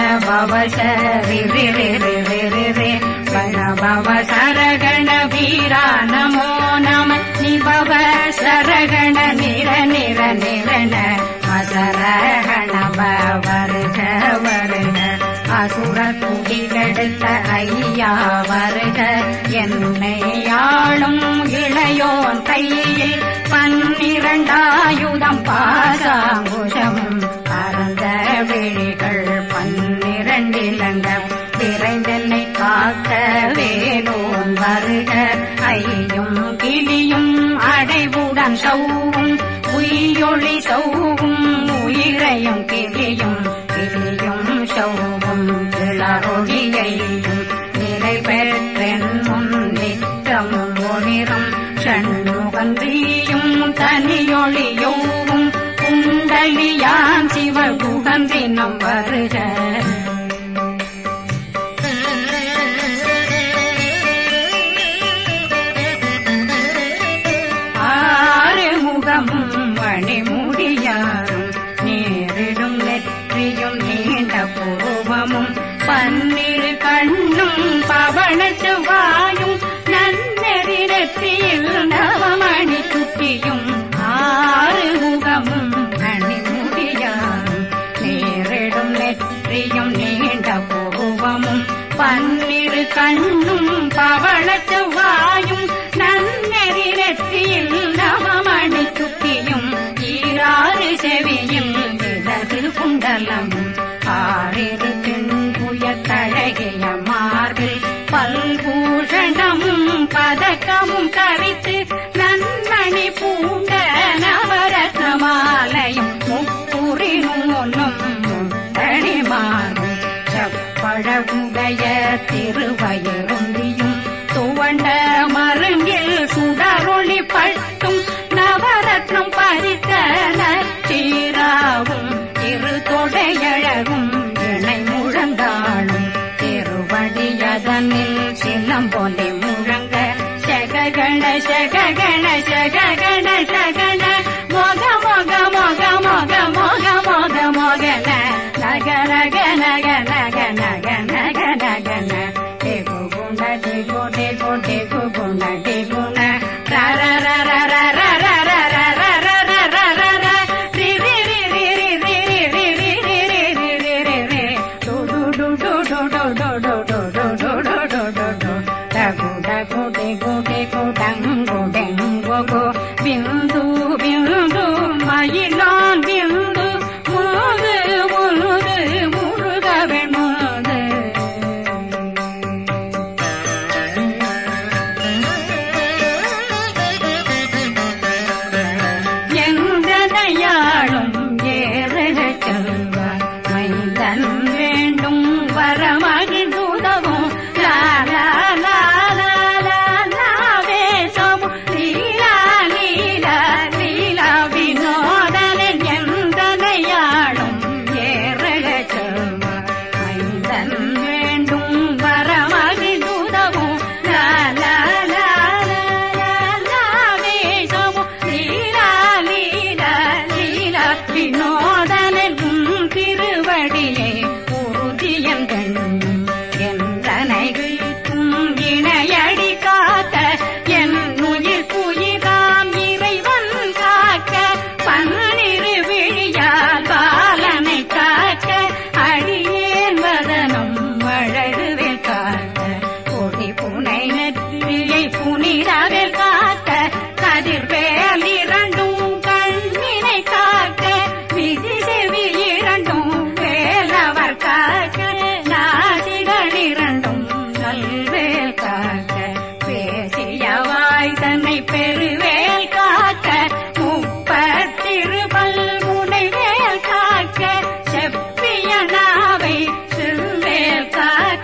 சரகணப வருக வருக அசுர குடிகெடுத்த ஐயா வருக என்னை ஆளும் இளையோன் கையில் பன்னிரண்டாயுதம் பாசாங்குஷமும் பரந்த விழிகள் பன்னிரண்டிலங்க விரைந்தென்னை காக்க வேலோன் வருக ஐயும் கிளியும் அடைவுடன் சௌவும் உயிரொளி சௌவும் உயிரையும் கிளியும் கிளியும் சௌவும் கிளறொழியையும் நிலை பெற்றென் முன் நித்தம் ஒளிரும் ஷண்முகந்தியும் தனியொளியோவும் குண்டலியான் சிவ குகந்தினம் வருக ஆறு முகமும் மணிமுடியாரும் நேரிடும் நெற்றியும் நீண்ட பூவமும் பன்னிரு கண்ணும் பவள செவ்வாயும் நன்னெறி நெற்றியில் நவமணி சுட்டியும் ஆறு முகமும் மணிமுடியாரும் நேரிடும் நெற்றியும் நீண்ட பூவமும் பன்னிரு கண்ணும் பவள செவ்வாயும் நன்னெறி நெற்றியில் நவமணி சுட்டியும் ஈராறு செவியும் இடது குண்டலமும் ஆறிரு தின்புய தழகிய மார்பில் பல்பூஷணமும் பதக்கமும் கரித்து நன்மணி பூண்ட நவரத்ன மாலையும் முப்புரி நூலும் முத்தணி மாறும் செப்பழகுடைய திருவயருந்தியும் துவண்ட மருங்கில் சுடரொளி பட்டும் நவரத்னம் பறித்த சீராவும் இரு தொடையழகும் இணை முழந்தாளும் திருவடியதனில் சிலம்பொலி முழங்க சககண சககண சககண சகண மொக மொக மொக மொக மொக மொக மொகன நக நக நக நக நக நக நக ந டேகு குண டேகு டேகு டேகு குண டேகுண ர ர ர ர ர ர ர ர ர ர ர ர ர ர ர ரி ரி ரி ரி ரி ரி ரி ரி ரி ரி ரி ரி ரி ரி ரி டு டு டு டு டு டு டு டு டு டு டு டு டு டு டு டகு டகு டெகு டெகு டங்கு டெங்கு கு பிந்து பிந்து மயிலான் பிந்து முழுது முழுது முழுகவே முழுது எங்கனையாளும் ஏறக செல்வார் மைந்தன் வேண்டும் வரமகிழ்ந்துதவும் லா லா லா லா லா லா வேஷமும் லீலா லீலா லீலா வினோதனன் எந்தனையாளும் ஏறக செல்வார் மைந்தன் வேண்டும் வரமகிழ்ந்துதவும் லா லா லா லா லா லா வேஷமும் லீலா லீலா லீலா வினோதனன் உன் திருவடியை உறுதியன் கண்ணும் எந்தனைகளுக்கும் இணையடி காத்த என் உயிர் குயிராம் இறைவன் காக்க பன்னிரு விழியால் பாலனை காக்க அடியேன் வதனம் அழகுவில் காக்க கொடி புனை நெற்றியை புனிதவில் காக்க கதிர்வேல் இரண்டும் கண்ணினை காக்க விதி செவி இரண்டும் வேலவர் காக்க நாசிகள் இரண்டும் நல்வேல் காக்க பேசியவாய் தன்னை பெருவேல் காக்க முப்பத்திருபல் முனைவேல் காக்க செப்பிய நாவை செவ்வேல் காக்க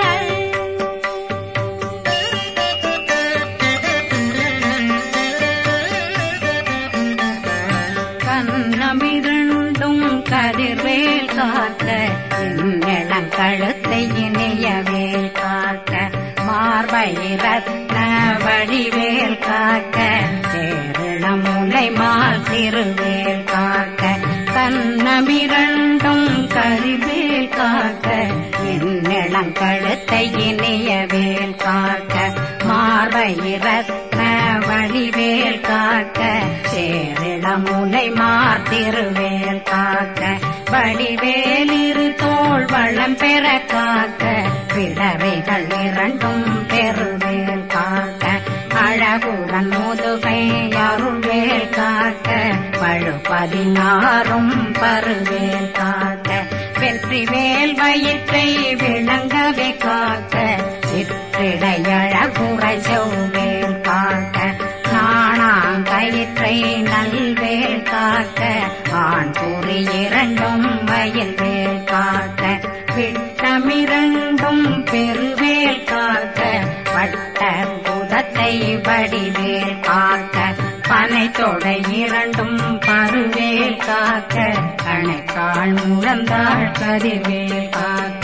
கண்ணமிரண்டும் கதிர்வேல் காக்க இந்நிலம் கழுத்தை இனியவேல் காக்க மார்பை ரத்ன வடிவேல் காக்க சேரண முலை மால் திருவேல் காக்க கண்ணமிரண்டும் கதிர்வேல் காக்க இந்நிலம் கழுத்தை இனியவேல் காக்க மார்பை ரத்ன வழிவேல் காக்க சேரிளமுலை மார்த்திருவேல் காக்க வடிவேல் இரு தோள் வளம் பெற காக்க பிறவைகள் இரண்டும் பெருவேல் காக்க அழகுடன் முதுகை அருள்வேல் காக்க பழு பதினாறும் பருவேல் காக்க வெற்றி வேல் வயிற்றை விளங்கவே காக்க சிற்றிடையழகுற செவ்வேல் காக்க நாணாங்கயிற்றை நல்வேல் காக்க ஆண் குறி இரண்டும் வயல்வேல் காக்க விட்டமிரண்டும் பெருவேல் காக்க வட்ட புதத்தை வடிவேல் காக்க பனை தொடை இரண்டும் பருவேல் காக்க கணைக்கால் முழந்தாள் கதிர்வேல் காக்க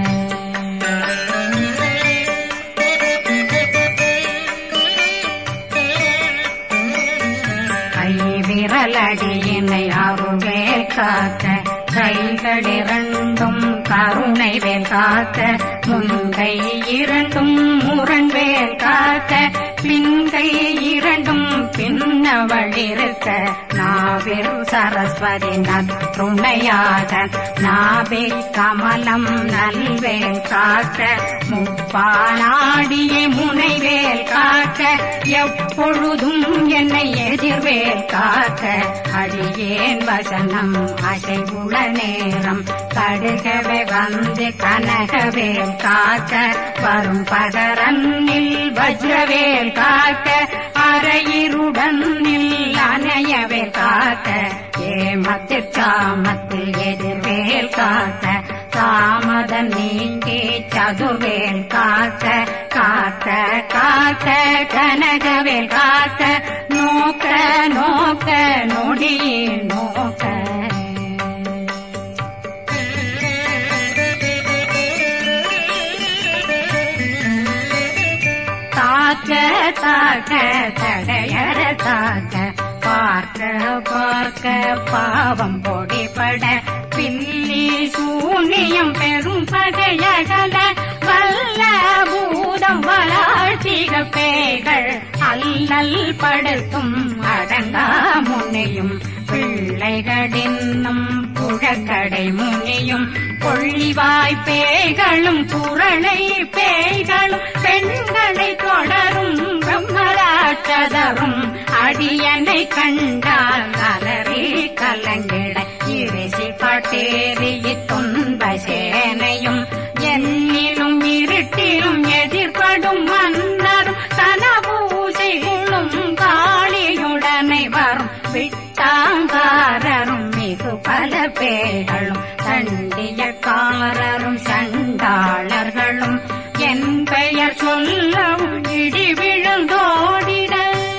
கை விரலடியினை அருள்வேல் காக்க கைகளிரண்டும் கருணை வேல் காக்க முன்கை இரண்டும் முரண்வேல் காக்க பின்கை இரண்டும் பின்னவழிருக்க நாவில் சரஸ்வதி நற்றுணையாக நாவே கமலம் நல்வேல் காக்க முப்பானாடியே முனைவேல் காக்க எப்பொழுதும் என்னை எதிர்வேல் காக்க அடியேன் வசனம் அசைவுள நேரம் கடுகவே வந்து கனகவேல் காக்க வரும் பகரன்னில் வஜ்ரவேல் காக்க அரையிருடன் அணையவே காக்க ஏமத்தில் சாமத்தில் எதிர்வேல் காக்க தாமத நீங்கி சதுர்வேல் காக்க காக்க காக்க கனகவேல் காக்க நோக்க நோக்க நொடியே நோக்க தாக்க தாக்க தடையற தாக்க பார்க்க பார்க்க பாவம் பொடிபட பில்லி சூனியம் பெரும் பகையகல வல்ல பூதம் வளாழ்த்திக பேய்கள் அல்லல் படுத்தும் அடங்கா முனையும் பிள்ளைகளின்னும் புழக்கடை முனியும் கொள்ளிவாய் பேய்களும் குரளை பேய்களும் பெண்களை தொடரும் பிரம்மராட்சதரும் அடியனை கண்டால் அலறி கலங்கிட இரிசி பட்டேறி துன்ப சேனையும் என்னிலும் இருட்டிலும் எதிர்படும் மன்னரும் தன பூஜைகளும் காளியுடனை வரும் விட்டாங்காரரும் மிகு பல பேர்களும் சண்டியக்காரரும் சண்டாளர்களும் என் பெயர் சொல்லவும் இடி விழுந்தோடிட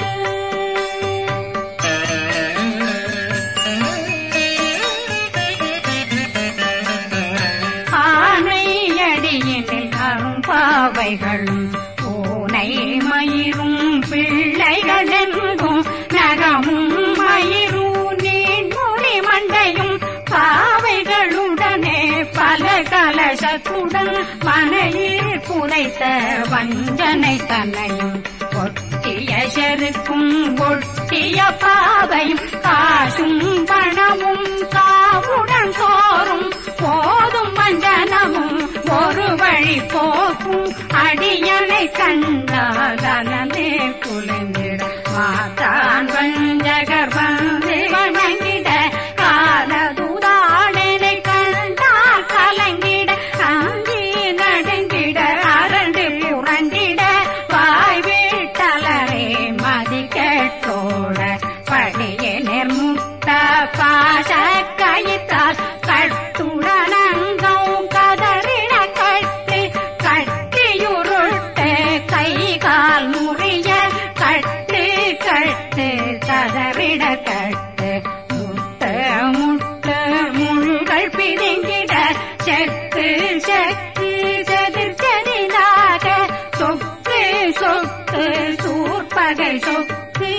ஆனை அடியினில் அரும்பாவைகளும் பூனை மயிரும் பிள்ளைகளெங்கும் நகமும் மயிரும் நீன்மொழி மண்டையும் பாவைகளுடனே பல கலசத்துடன் மனையில் புதைத்த வஞ்சனை தன்னையும் ஒட்டிய செருக்கும் ஒட்டிய பாவையும் காசும் பணமும் காவுடன் சோறும் போதும் வஞ்சனமும் ஒரு வழி போக்கும் அடியனை கண்டால் அனலே குளிந்திட மாதான் வஞ்சகர் வந்து வணங்கிட காலதுதாடனை கண்டால் கலங்கிட காஞ்சி நடுங்கிட அரண்டு புரண்டிட வாய் வீட்டலரே மதி கேட்டோட படியே நிர்முட்ட பாச கயிற்றால் கட்டுடனங்கும் கதறிட கட்டு கட்டியுருட்டு கை கால் முறிய கட்டு கட்டு கதறிட கட்டு முட்ட முட்ட முள்கள் பிதுங்கிட செக்கு செக்கு செதிர் செதிலாக சொக்கு சொக்கு சூர்பகை சொக்கு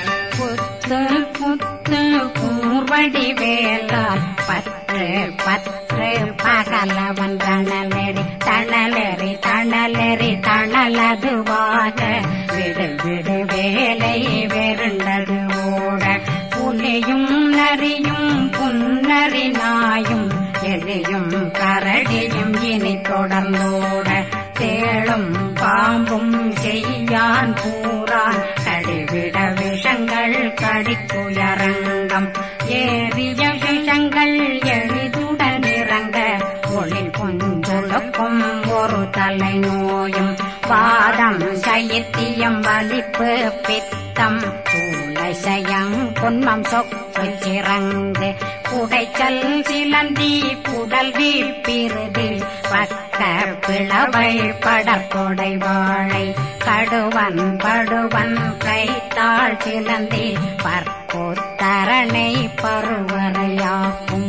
புத்து புத்து கூர்வடி வேலால் பற்று பற்று ராத்திரு பகலவன் தணலெறி தணலெறி தணலெறி தணலதுவாக விடு விடு வேலை வெருண்டது ஓட புலியும் நரியும் புன்னரி நாயும் எலியும் கரடியும் இனி தொடர்ந்தோட தேளும் பாம்பும் செய்யான் பூரான் கடிவிட விஷங்கள் கடிக்குயரங்கம் ஏறிய விஷங்கள் எளிதுடன் இறங்க ஒளில் கொஞ்சொழுக்கும் ஒரு தலை நோயும் வாதம் சைத்தியம் வலிப்பு பித்தம் சயம் பொன்மம் சொக்கு சிறங்கு குடைச்சல் சிலந்தி குடல் வீழ்பிருதி பக்க பிளவை படற்கொடை வாழை கடுவன் படுவன் கைத்தாள் சிலந்தி பற்போத்தரணை பருவரையாக்கும்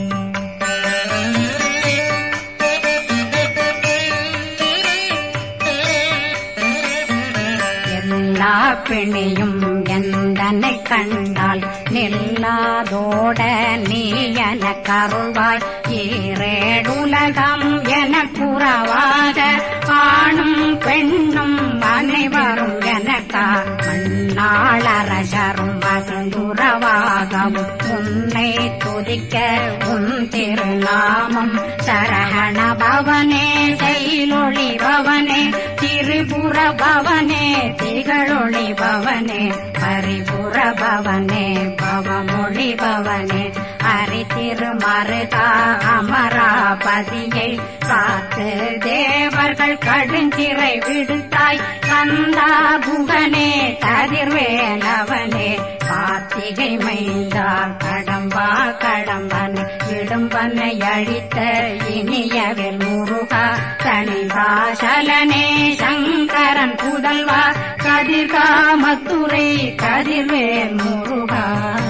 எல்லா பிணியும் எந்தனை கண்டால் நில்லாதோட நீ என கருள்வாய் ஈரேடுலகம் என புறவாக ஆணும் பெண்ணும் அனைவரும் எனக்கா மண்ணாளரசரும் மகிழ்ந்துறவாகவும் உன்னை துதிக்க உன் திருநாமம் சரகண பவனே செயலொளி பவனே திரிபுர பவனே திகழொளி பவனே பரிபுர பவனே பவமொழி பவனே அரி திருமருகா அமராபதியை காத்து தேவர்கள் கடுஞ்சிறை விடுத்தாய் கந்தா புகனே கதிர்வேலவனே கார்த்திகை மைந்தா கடம்பா கடம்பனை இடும்பனை அழித்த இனியவில் முருகா தனிவாசலனே சங்கரன் புதல்வா கதிர்காமத்துறை கதிர்வேல் முருகா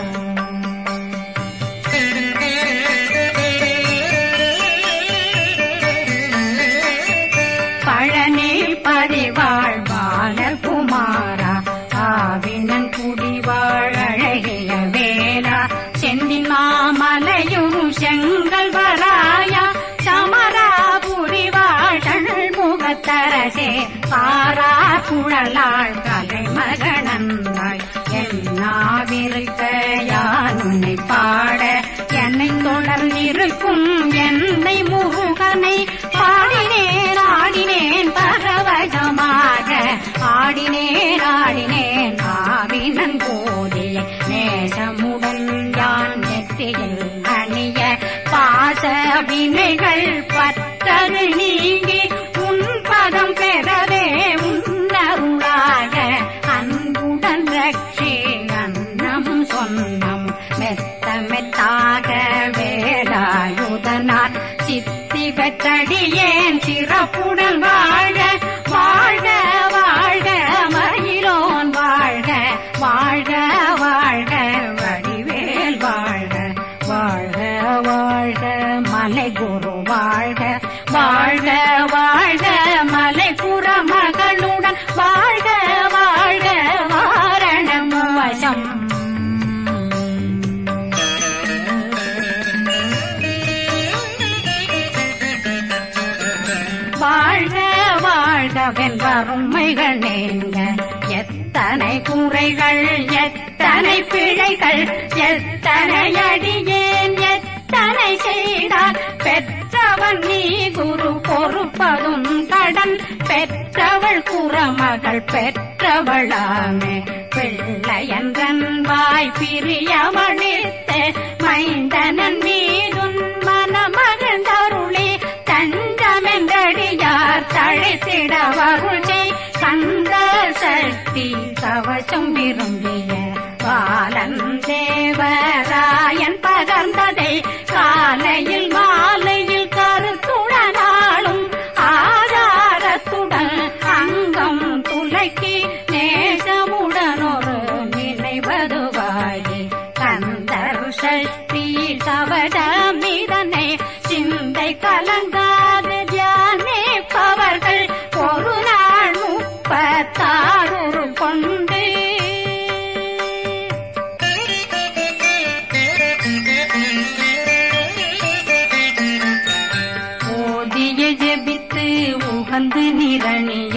பழனி பதிவாழ் பாலகுமாரா ஆவினன் குடிவாழ் அழகிய வேளா செந்தின் மாமலையும் செங்கல் வராயா சமராபுரி வாழல் முகத்தரசே பாரா குழலாள் கலை மகனந்தாய் என்னாவிருக்க யான் உன்னை பாட என்னை தொடர்ந்திருக்கும் என்னை முருகனை பாடினேன் ஆடினேன் பரவசமாக ஆடினேன் ஆடினேன் ஆவினன் போதிய நேசமுடன் யான் நெற்றியில் அணிய பாச வினைகள் பத்தது நீங்கி உன் பதம் பெறவே உன்னருளாக அன்புடன் ரட்சி அன்னம் சொன்னம் மெத்த மெத்தாக வேலாயுதனார் சித்தி பெற்றடியேன் சிறப்புடன் வாழ வாழ்க வாழ்க மயிலோன் வாழ்க வாழ்க வாழ்க வடிவேல் வாழ்க வாழ்க வாழ்க மலை குரு வாழ்க வாழ்க வாழ்க மலை புற மகளுடன் வாழ்க வாழ்க வாரணம் வசம் வாழ்க வாழ்கவென் வறுமைகள் நீங்க எத்தனை குறைகள் எத்தனை பிழைகள் எத்தனை அடியேன் எத்தனை செய்தார் பெற்றவன் நீ குரு பொறுப்பதும் கடன் பெற்றவள் குறமகள் பெற்றவளாமே பிள்ளையன்றன் வாய் பிரியவழித்த மைந்தனன் மீதுன் மனமகந்தருளே தஞ்சமென்றடியார் தழைத்திட வருளே கந்த சக்தி கவசம் விரும்பிய பாலன் தேவராயன் பகர்ந்ததை காலையில் மாலையில் கருத்துடனாலும் ஆதாரத்துடன் அங்கம் துலக்கி நேசமுடன் ஒரு நினைவதுவாகி கந்தர் சஷ்டி சவடமிதனை சிந்தை கலங்காது தியானிப்பவர்கள் ஒரு நாள் முப்பத்தாறு கொண்டு வந்து நிரணிய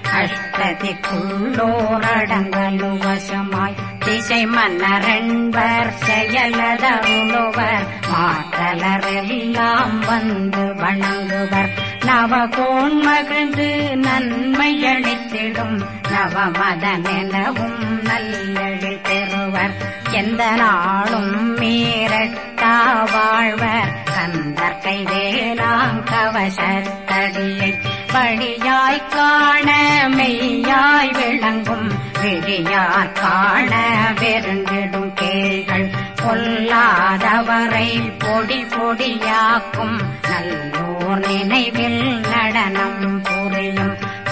அஷ்டதிக்குள்ளோரடங்கலு வசமாய் திசை மன்னரன்பர் செயலதருளுவர் மாற்றலரெல்லாம் வந்து வணங்குவர் நவகோன் மகிழ்ந்து நன்மை அளித்திடும் நவமதனெனவும் நல்லெழில் பெறுவர் எந்த நாளும் மீறட்டா வாழ்வர் கந்தற்கை வேளாங் கவசத்தடியை வழியாய் காண மெய்யாய் விளங்கும் விழியார் காண வெருண்டிடும் கேள்கள் பொல்லாதவரை பொடி பொடியாக்கும் நல்லோர் நினைவில் நடனம் புரியும்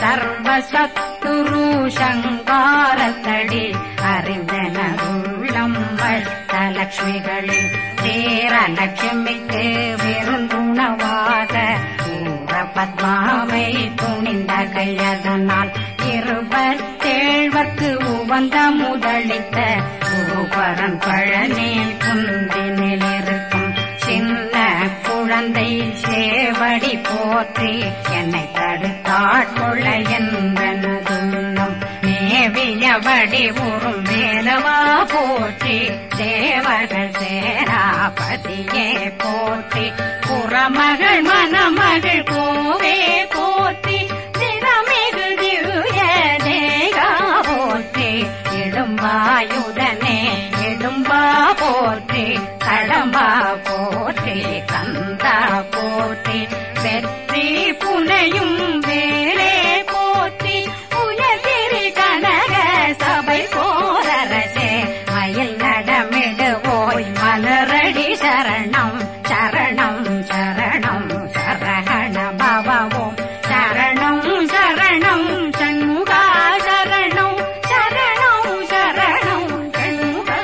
சர்வசத்துரு சங்காரத்தடி அறிந்தனருள்ளம் வட்டலட்சுமிகளில் தேரலட்சுமிக்கு விருந்துணவாக ஊர பத்மாவை துணிந்த கையதனால் இருபத்தேழ்வர்க்கு உவந்த முதலித்த பூபரன் பழனில் குந்தினில் இருக்கும் சின்ன குழந்தை சேவடி போற்றி என்னை தடுத்தாட்கொள்ள என்பனதுள்ளம் மேவியபடி உறும் வேலவா போற்றி தேவர்கள் சேராபதியே போற்றி புறமகள் மணமகள் கோவே போற்றி திறமிகு திவ்ய தேகா போற்றி இடும்பாயுதனே இடும்பா போற்றி கடம்பா போற்றி கந்தா போற்றி வெற்றி புனையும் வேலே போற்றி உயர்திரி கனக சபை போரரசே மயில் நடமிடுவோய் மலரடி சரணம் சரணம் சரணம் சரகண பவவோம் சரணம் சரணம் சண்முகா சரணம் சரணம் சரணம் சண்முகா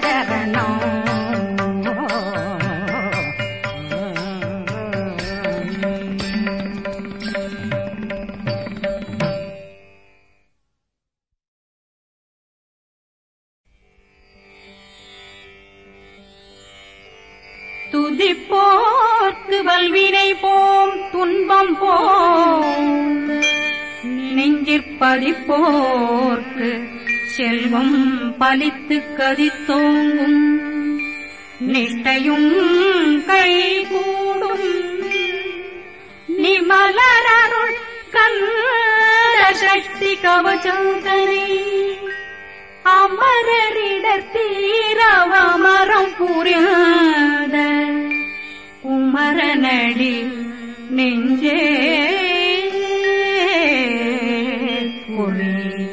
சரணம் துதிப்போர்க்கு வல்வினை போம் துன்பம் போம் நெஞ்சிற்பதிப்போர்க்கு செல்வம் பலித்து கதித்தோங்கும் நிஷ்டையும் கைகூடும் நிமலரருள் கந்த சக்தி கவச்சந்தனை அமரரிடர் தீரவமரம் புரியாத குமரனடி நெஞ்சே குழி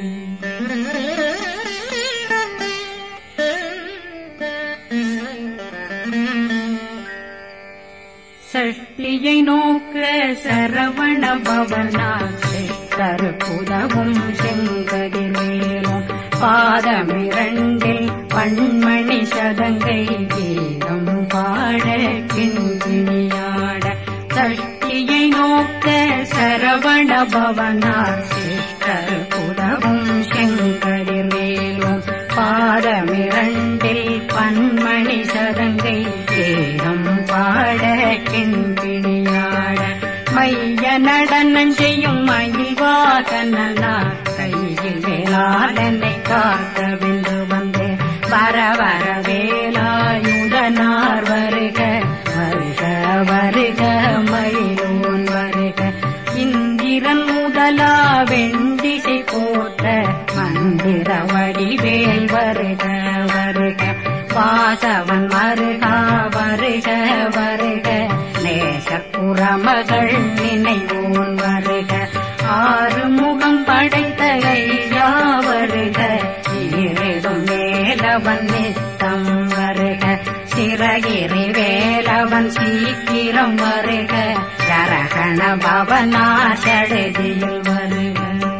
சஷ்டியை நோக்க சரவண பவனா கருப்புதவும் செங்கதிலேனும் பாதமிரண்டில் பண்மணி சதங்கை கீதம் பாட கிண்கிணியாட சஷ்டியை நோக்க சரவண பவனார் சிஷ்டர் புதவும் செங்கதிலேனும் பாதமிரண்டில் பன்மணி சதங்கை கீதம் பாட கிண்கிணியாட மைய நடனம் செய்யும் மயில்வாகனா கையில் வேளாளனை காக்க வென்று வந்தே வர வர வேலாயுதனார் வருக வருக வருக மயிலோன் வருக இந்திரன் முதலா வெண்டிசை போட்ட மந்திர வடிவேல் வருக வருக வாசவன் வருகா வருக வருக நேசப்புறமகள் நினைவோன் வருக ஆறு முகம் படைத்த ஐயா வருக ஈரிடும் வேலவன் நித்தம் வருக சிறகிரி வேலவன் சீக்கிரம் வருக ஜரகண பவனார் சடுதியில் வருக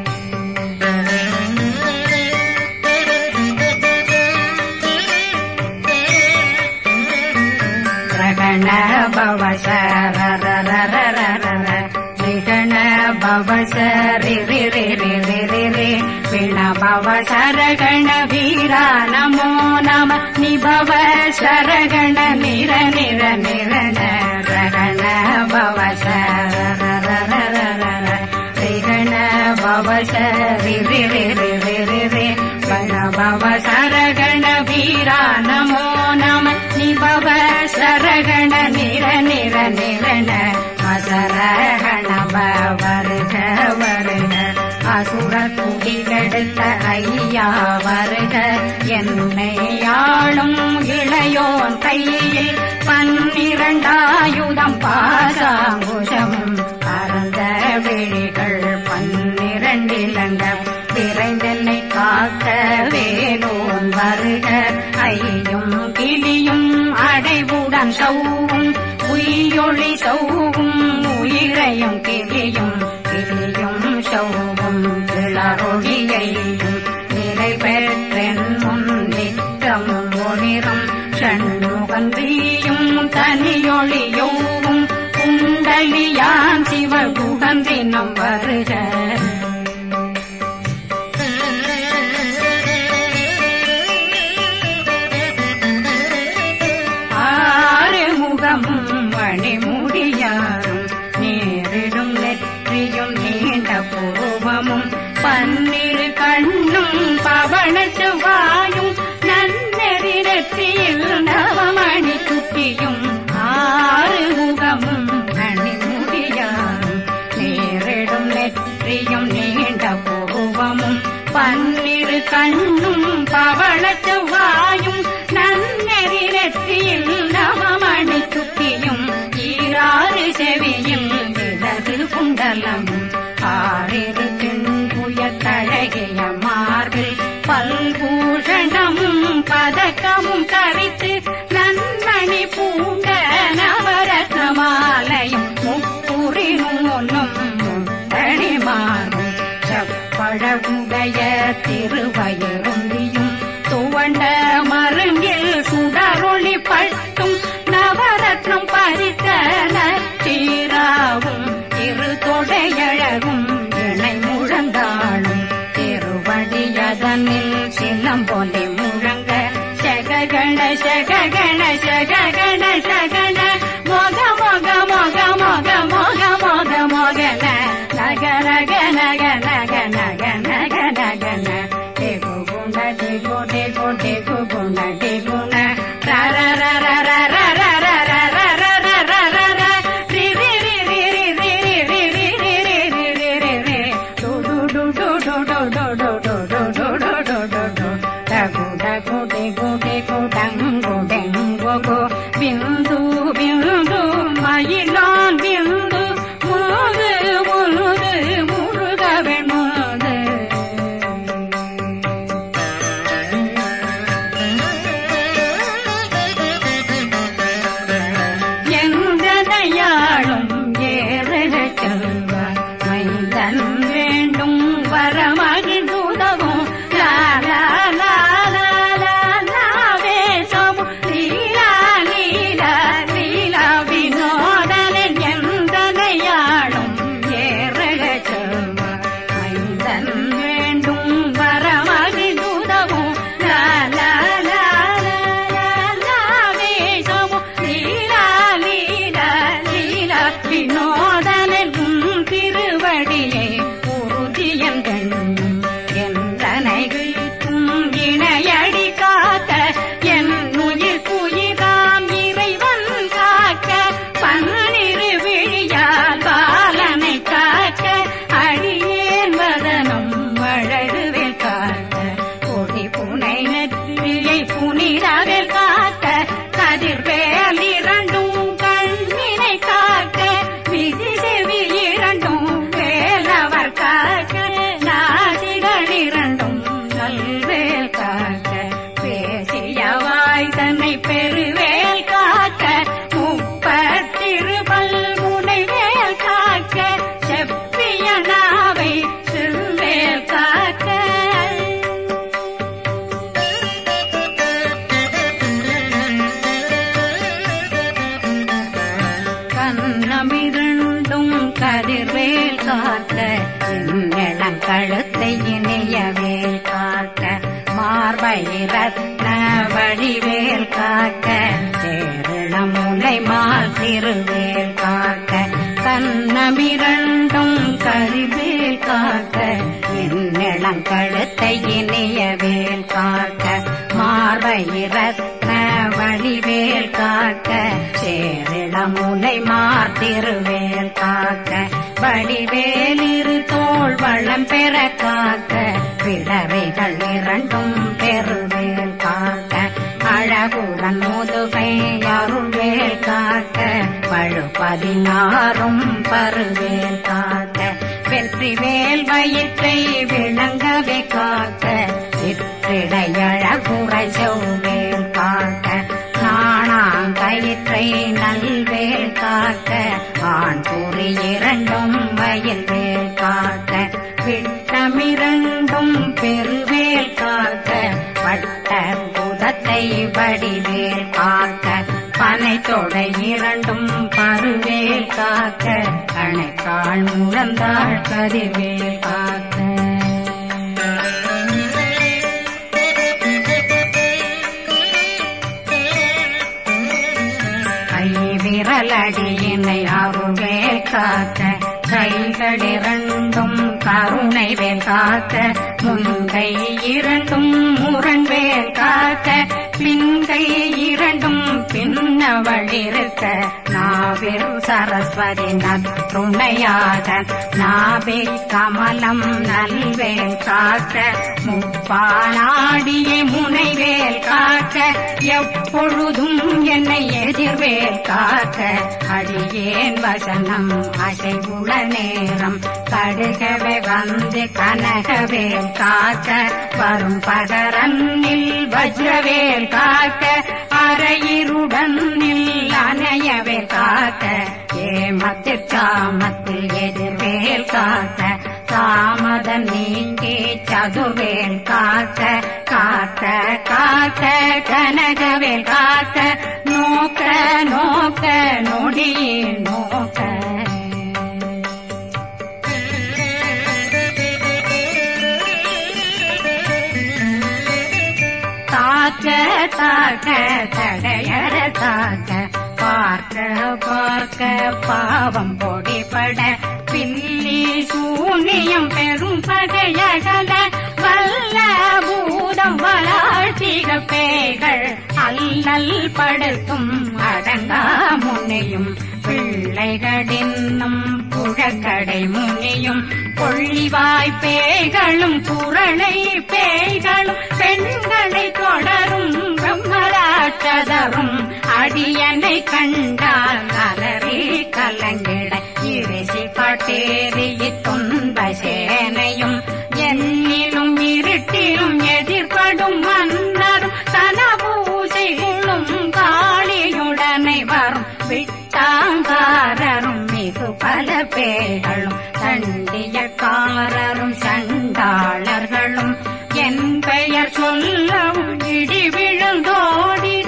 ரகண பவசரரரரரரர ரிகண பவசரி ரி ரி ரி ரி ரி ரி பிண பவசரகண வீரா நமோ நம நிபவ சரகண நிர நிர நிரண ரகண பவசரரரரரர பவசரி ரி ரி ரி ரி ரி ரி பணபவ சரகண வீரா நமோ நம நிபவ சரகண நிர நிர நிரண அசரகண வருக வருக அசுர குடிலெடுத்த ஐயா வருக என்னை ஆளும் இளையோன் கையில் பன்னிரண்டாயுதம் பாசாங்குஷம் பரந்த விழிகள் பன்னிரண்டிலங்க விரைந்தென்னை காக்க வேலோன் வருக ஐயும் கிளியும் அடைவுடன் சௌவும் உயிரொளி சௌவும் உயிரையும் கிளியும் கிளியும் சௌவும் கிளறொழியையும் நிறைவேற்றென் முன் நித்தம் ஒளிரும் ஷண்முகந்தியும் தனியொளியோவும் குண்டலியான் சிவகுகந்தினம் வருக ஆறு முகமும் மணிமுடியாரும் நேரிடும் நெற்றியும் நீண்ட பூவமும் பன்னிரு கண்ணும் பவள செவ்வாயும் நன்னெறி நெற்றியில் நவமணி குட்டியும் ஆறு முகமும் மணிமுடியாரும் நேரிடும் நெற்றியும் நீண்ட பூவமும் பன்னிரு கண்ணும் பவள செவ்வாயும் நன்னெறி நெற்றியில் நவமணி குட்டியும் ஈராறு செவியும் இடது குண்டலம் ஆறிரு தென்புய தழகிய மார்பில் பல்பூஷணமும் பதக்கமும் கவித்து நன்மணி பூண்ட நவரத்ன மாலையும் முப்புரி நூலும் முத்தணி மாறும் செப்பழகுடைய திருவயருந்தியும் துவண்ட மருங்கில் சுடரொளி பட்டும் நவரத்னம் பறித்த நச்சீராவும் இரு தொடையழகும் இணை முழந்தாளும் திருவடியதனில் சிலம்பொலி முழங்க சககண சககண சககண சகண மொக மொக மொக மொக மொக மொக மொகன நக நக நக நக நக நக நகன டெகு குண டெகு டெகு டெகு குண டெகுண ர ர ர ர ர ர ர ர ர ர ர ர ர ர ர ரி ரி ரி ரி ரி ரி ரி ரி ரி ரி ரி ரி ரி ரி டு டு டு டு டு டு டு டு டு டு டு டு டு டு டு டகு டகு டெகு டெகு டங்கு டெங்கு கு பிந்து பிந்து மயிலான் பிந்து முழுது முழுது முழுகவே முழுது எங்கனையாளும் ஏறல செல்வார் மைந்தன் வேண்டும் வரமகிழ்ந்துதவும் லாலா லாலா லாலா வேஷமும் லீலா லீலா லீலா வினோதனன் எந்தனையாளும் ஏறல செல்வார் மைந்தன் வேண்டும் வரமகிழ்ந்துதவும் லாலா லாலா லாலா வேஷமும் லீலா லீலா லீலா வினோதனன் உன் திருவடியை உறுதியன் கண்ணும் எந்தனைகளுக்கும் இணையடி காக்க என் உயிர் குயிராம் இறைவன் காக்க பன்னிரு விழியால் பாலனை காக்க அடியேன் வதனம் வழகுவில் காக்க கொடி புனை நெற்றியை புனிதவில் காக்க கதிர்வேல் இரண்டும் கண்ணினை காக்க விதி செவி இரண்டும் வேலவர் காக்க நாசிகள் இரண்டும் நல்வேல் காக்க பேசியவாய் தன்னை பெருவேல் காக்க முப்பத்திருபல் முனைவேல் காக்க செப்பிய நாவை செவ்வேல் காக்க கண்ணமிருண்டும் கதிர்வேல் காக்க கழுத்தை இணையவேல் காக்க மார்பை ரத்ன வடிவேல் காக்க சேரண முனை மால் திருவேல் காக்க கண்ணமிரண்டும் கரிவேல் காக்க கழுத்தை இனிய வேல் காக்க மார்பயிரத்ன வழிவேல் காக்க சேரிளமுலை மார்த்திருவேல் காக்க வடிவேல் இரு தோள் வளம் பெற காக்க விடவைகள் இரண்டும் பெருவேல் காக்க அழகுடன் முதுகை அருள்வேல் காக்க பழு பதினாறும் பருவேல் காக்க வெற்றி வேல் வயிற்றை விளங்கவே காக்க சிற்றிடையழகுறை செவ்வேல் காக்க நாணாங்கயிற்றை நல்வேல் காக்க ஆண் குறி இரண்டும் வயல் வேல் காக்க விட்டமிரண்டும் பெருவேல் காக்க வட்ட புதத்தை வடிவேல் காக்க பனை தொடை இரண்டும் பருவேல் காக்க கணைக்கால் முழந்தாள் கதிர்வேல் காக்க கை விரலடியினை அருள்வே காக்க கைகளிரண்டும் கருணை வேல் காக்க முன்கை இரண்டும் முரண்வேல் காக்க பின்கை இரண்டும் பின்னவழிருக்க நாவில் சரஸ்வதி நற்றுணையாக நாவே கமலம் நல்வேல் காக்க முப்பாலாடிய முனைவேல் காக்க எப்பொழுதும் என்னை எதிர்வேல் காக்க அடியேன் வசனம் அசைவுள நேரம் கடுகவே வந்து கனகவேல் காக்க வரும் பகரன்னில் வஜ்ரவேல் காக்க அரையிருடன் அணையவே காக்க ஏமத்தில் சாமத்தில் எதிர்வேல் காக்க தாமத நீங்கி சதுர்வேல் காக்க காக்க காக்க கனகவேல் காக்க நோக்க நோக்க நொடியே நோக்க தாக்க தாக்க தடையற தாக்க பார்க்க பார்க்க பாவம் பொடிபட பில்லி சூனியம் பெரும் பகையகல வல்ல பூதம் வளாழ்த்திக பேய்கள் அல்லல் படுத்தும் அடங்கா முனையும் பிள்ளைகளின்னும் புழக்கடை முனியும் கொள்ளிவாய் பேய்களும் குரளை பேய்களும் பெண்களை தொடரும் பிரம்மராட்சதரும் அடியனை கண்டால் அலறி கலங்கிட இரிசி பட்டேறி துன்ப சேனையும் என்னிலும் இருட்டிலும் எதிர்படும் மன்னரும் தன பூஜைகளும் காளியுடனை வரும் விட்டாங்காரரும் மிகு பல பேர்களும் தண்டியக்காரரும் சண்டாளர்களும் என் பெயர் சொல்லவும் இடி விழுந்தோடிட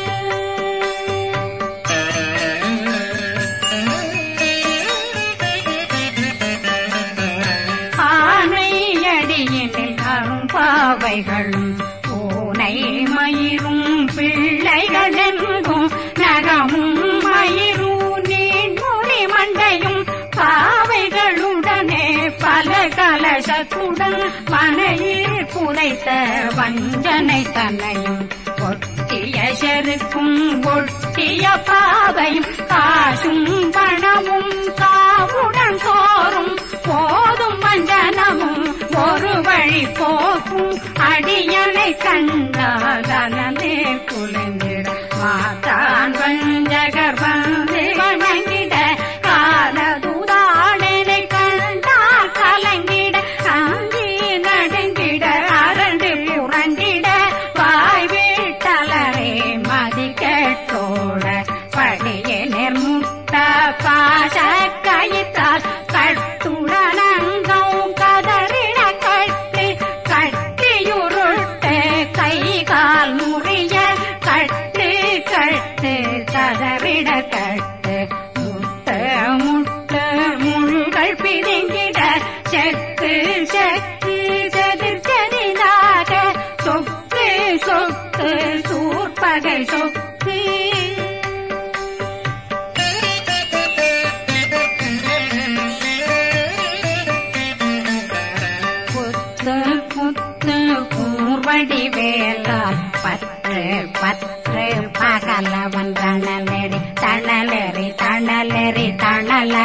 ஆனை அடியினில் அரும்பாவைகளும் பூனை மயிரும் பிள்ளைகளெங்கும் நகமும் மயிரும் நீண்முடி மண்டையும் பாவைகளுடனே பல கலசத்துடன் மனையில் புதைத்த வஞ்சனை தன்னையும் ஒட்டிய செருக்கும் ஒட்டிய பாவையும் காசும் பணமும் காவுடன் சோறும் போதும் வஞ்சனமும் ஒரு வழி போக்கும் அடியனை கண்டால் அனலே குலைந்திட மாதான் வஞ்சகர் வந்து வணங்கிட காலதுதாடனை கண்டால் கலங்கிட அங்கி நடுங்கிட அரண்டு புரண்டிட வாய் வீட்டலரே மதி கேட்டோட படியே நிர்முட்ட பாச கயித்தால் கட்டுடனங்கும் கதறிட கட்டி கட்டியுருட்டு கை கால் முறிய கட்டு கட்டு கதறிட கட்டு முட்ட முட்ட முள்கள் பிதுங்கிட செக்கு செக்கு செதிர் செதிலாக சொக்கு சொக்கு சூர்பகை சொக்கு புத்த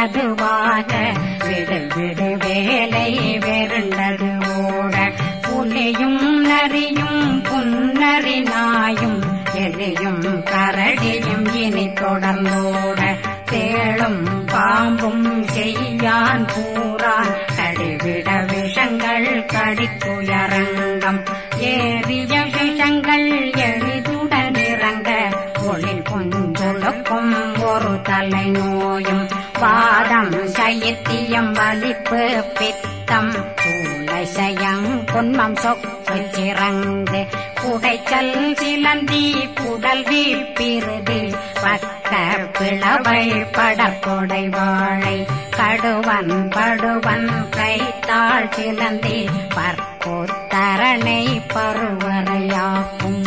மெதுவாக விடு விடு வேலை வெருண்டது ஓட புலியும் நரியும் புன்னரி நாயும் எலியும் கரடியும் இனி தொடர்ந்தோட தேளும் பாம்பும் செய்யான் பூரான் கடிவிட விஷங்கள் கடிக்குயரங்கம் ஏறிய விஷங்கள் எளிதுடன் இறங்க ஒளில் கொஞ்சொழுக்கும் ஒரு தலை நோயும் வாதம் சைத்தியம் வலிப்பு பித்தம் சூளைசயம் பொன்மம் சொக்கு சிறங்கு குடைச்சல் சிலந்தி குடல் வீழ்பிருதி பக்க பிளவை படற்கொடை வாழை கடுவன் படுவன் கைத்தாள் சிலந்தி பற்போத்தரணை பருவரையாக்கும்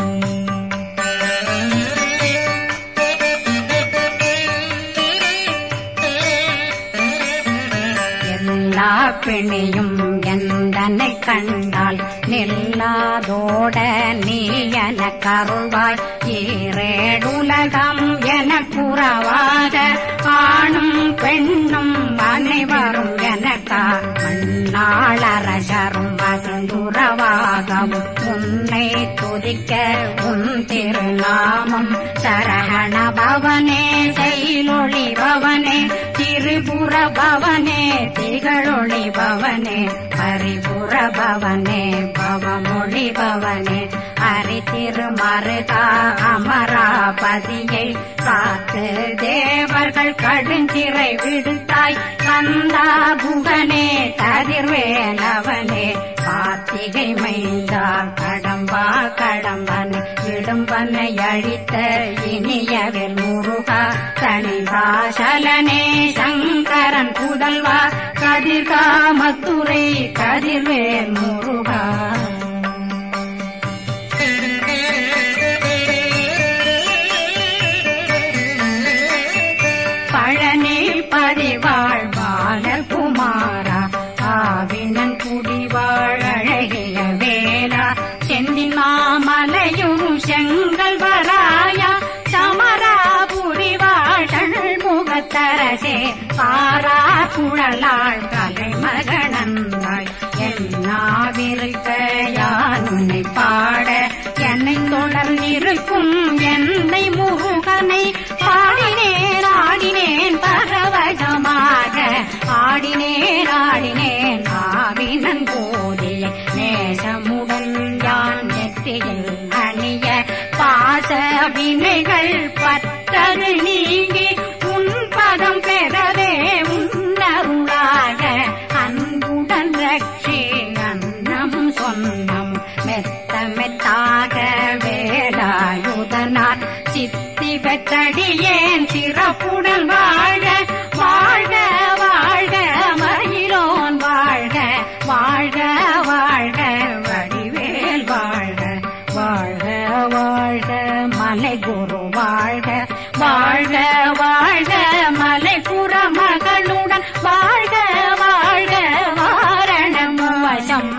எல்லா பிணியும் எந்தனை கண்டால் நில்லாதோட நீ என கருள்வாய் ஈரேடுலகம் என புறவாக ஆணும் பெண்ணும் அனைவரும் எனக்கா மண்ணாளரசரும் மகந்துறவாகவும் உன்னை துதிக்க உன் திருநாமம் சரகண பவனே செயலொளி பவனே திரிபுர பவனே திகழொளி பவனே பரிபுர பவனே பவமொழி பவனே ஹரி திருமருகா அமராபதியை காத்து தேவர்கள் கடுஞ்சிறை விடுத்தாய் கந்தா புகனே கதிர்வேலவனே கார்த்திகை மைந்தா கடம்பா கடம்பன் இடும்பனை அழித்த இனியவில் முருகா தனிவாசலனே சங்கரன் புதல்வா கதிர்காமத்துறை கதிர்வேல் முருகா பழனி பதிவாழ்வாளர் குமாரா ஆவினன் குடிவாழ் அழகிய வேளா செந்தின் மாமலையும் செங்கல் வராயா சமராபுரி வாழல் முகத்தரசே பாரா குழலாள் கலை மகனந்தாய் என்னாவிருக்க யான் உன்னை பாட என்னை தொடர்ந்திருக்கும் என்னை முருகனை பாடினேன் ஆடினேன் பரவசமாக ஆடினேன் ஆடினேன் ஆவினன் போதிய நேசமுடன் யான் நெற்றியில் அணிய பாச வினைகள் பத்தது நீங்கி உன் பதம் பெறவே உன்னருளாக அன்புடன் ரட்சி அன்னம் சொன்னம் மெத்த மெத்தாக வேலாயுதனார் சித்தி பெற்றடியேன் சிறப்புடன் வாழ வாழ்க வாழ்க மயிலோன் வாழ்க வாழ்க வாழ்க வடிவேல் வாழ்க வாழ்க வாழ்க மலை குரு வாழ்க வாழ்க வாழ்க மலை புற மகளுடன் வாழ்க வாழ்க வாரணம் வசம்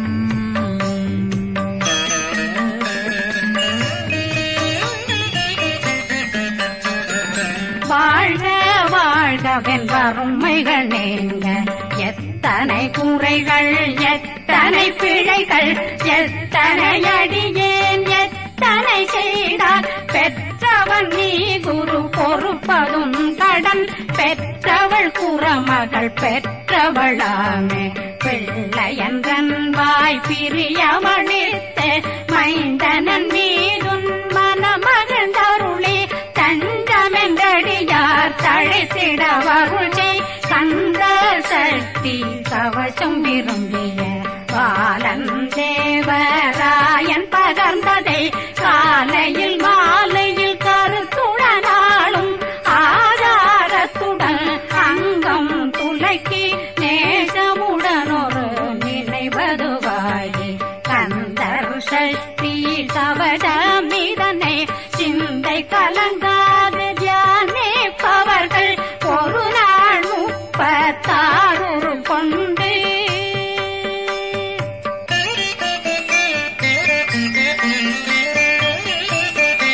வாழ்க வாழ்கவென் வறுமைகள் நீங்க எத்தனை குறைகள் எத்தனை பிழைகள் எத்தனை அடியேன் எத்தனை செய்தார் பெற்றவன் நீ குரு பொறுப்பதும் கடன் பெற்றவள் குறமகள் பெற்றவளாமே பிள்ளையன்றன் வாய் பிரியமணித்து மைந்தனன் மீதுன் மனமகந்தருளி தஞ்சமென்றடியார் தழைத்திட வருளை கந்த சக்தி கவசம் விரும்பிய பாலன் தேவராயன் பகர்ந்ததை காலையில் மாலையில் கருத்துடனாலும் ஆதாரத்துடன் அங்கம் துலக்கி நேசமுடன் ஒரு நினைவதுவாகி கந்தர் சக்தி கவசமிதனை சிந்தை கலங்காது தியானிப்பவர்கள் ஒரு நாள் முப்பத்தாறு கொண்டு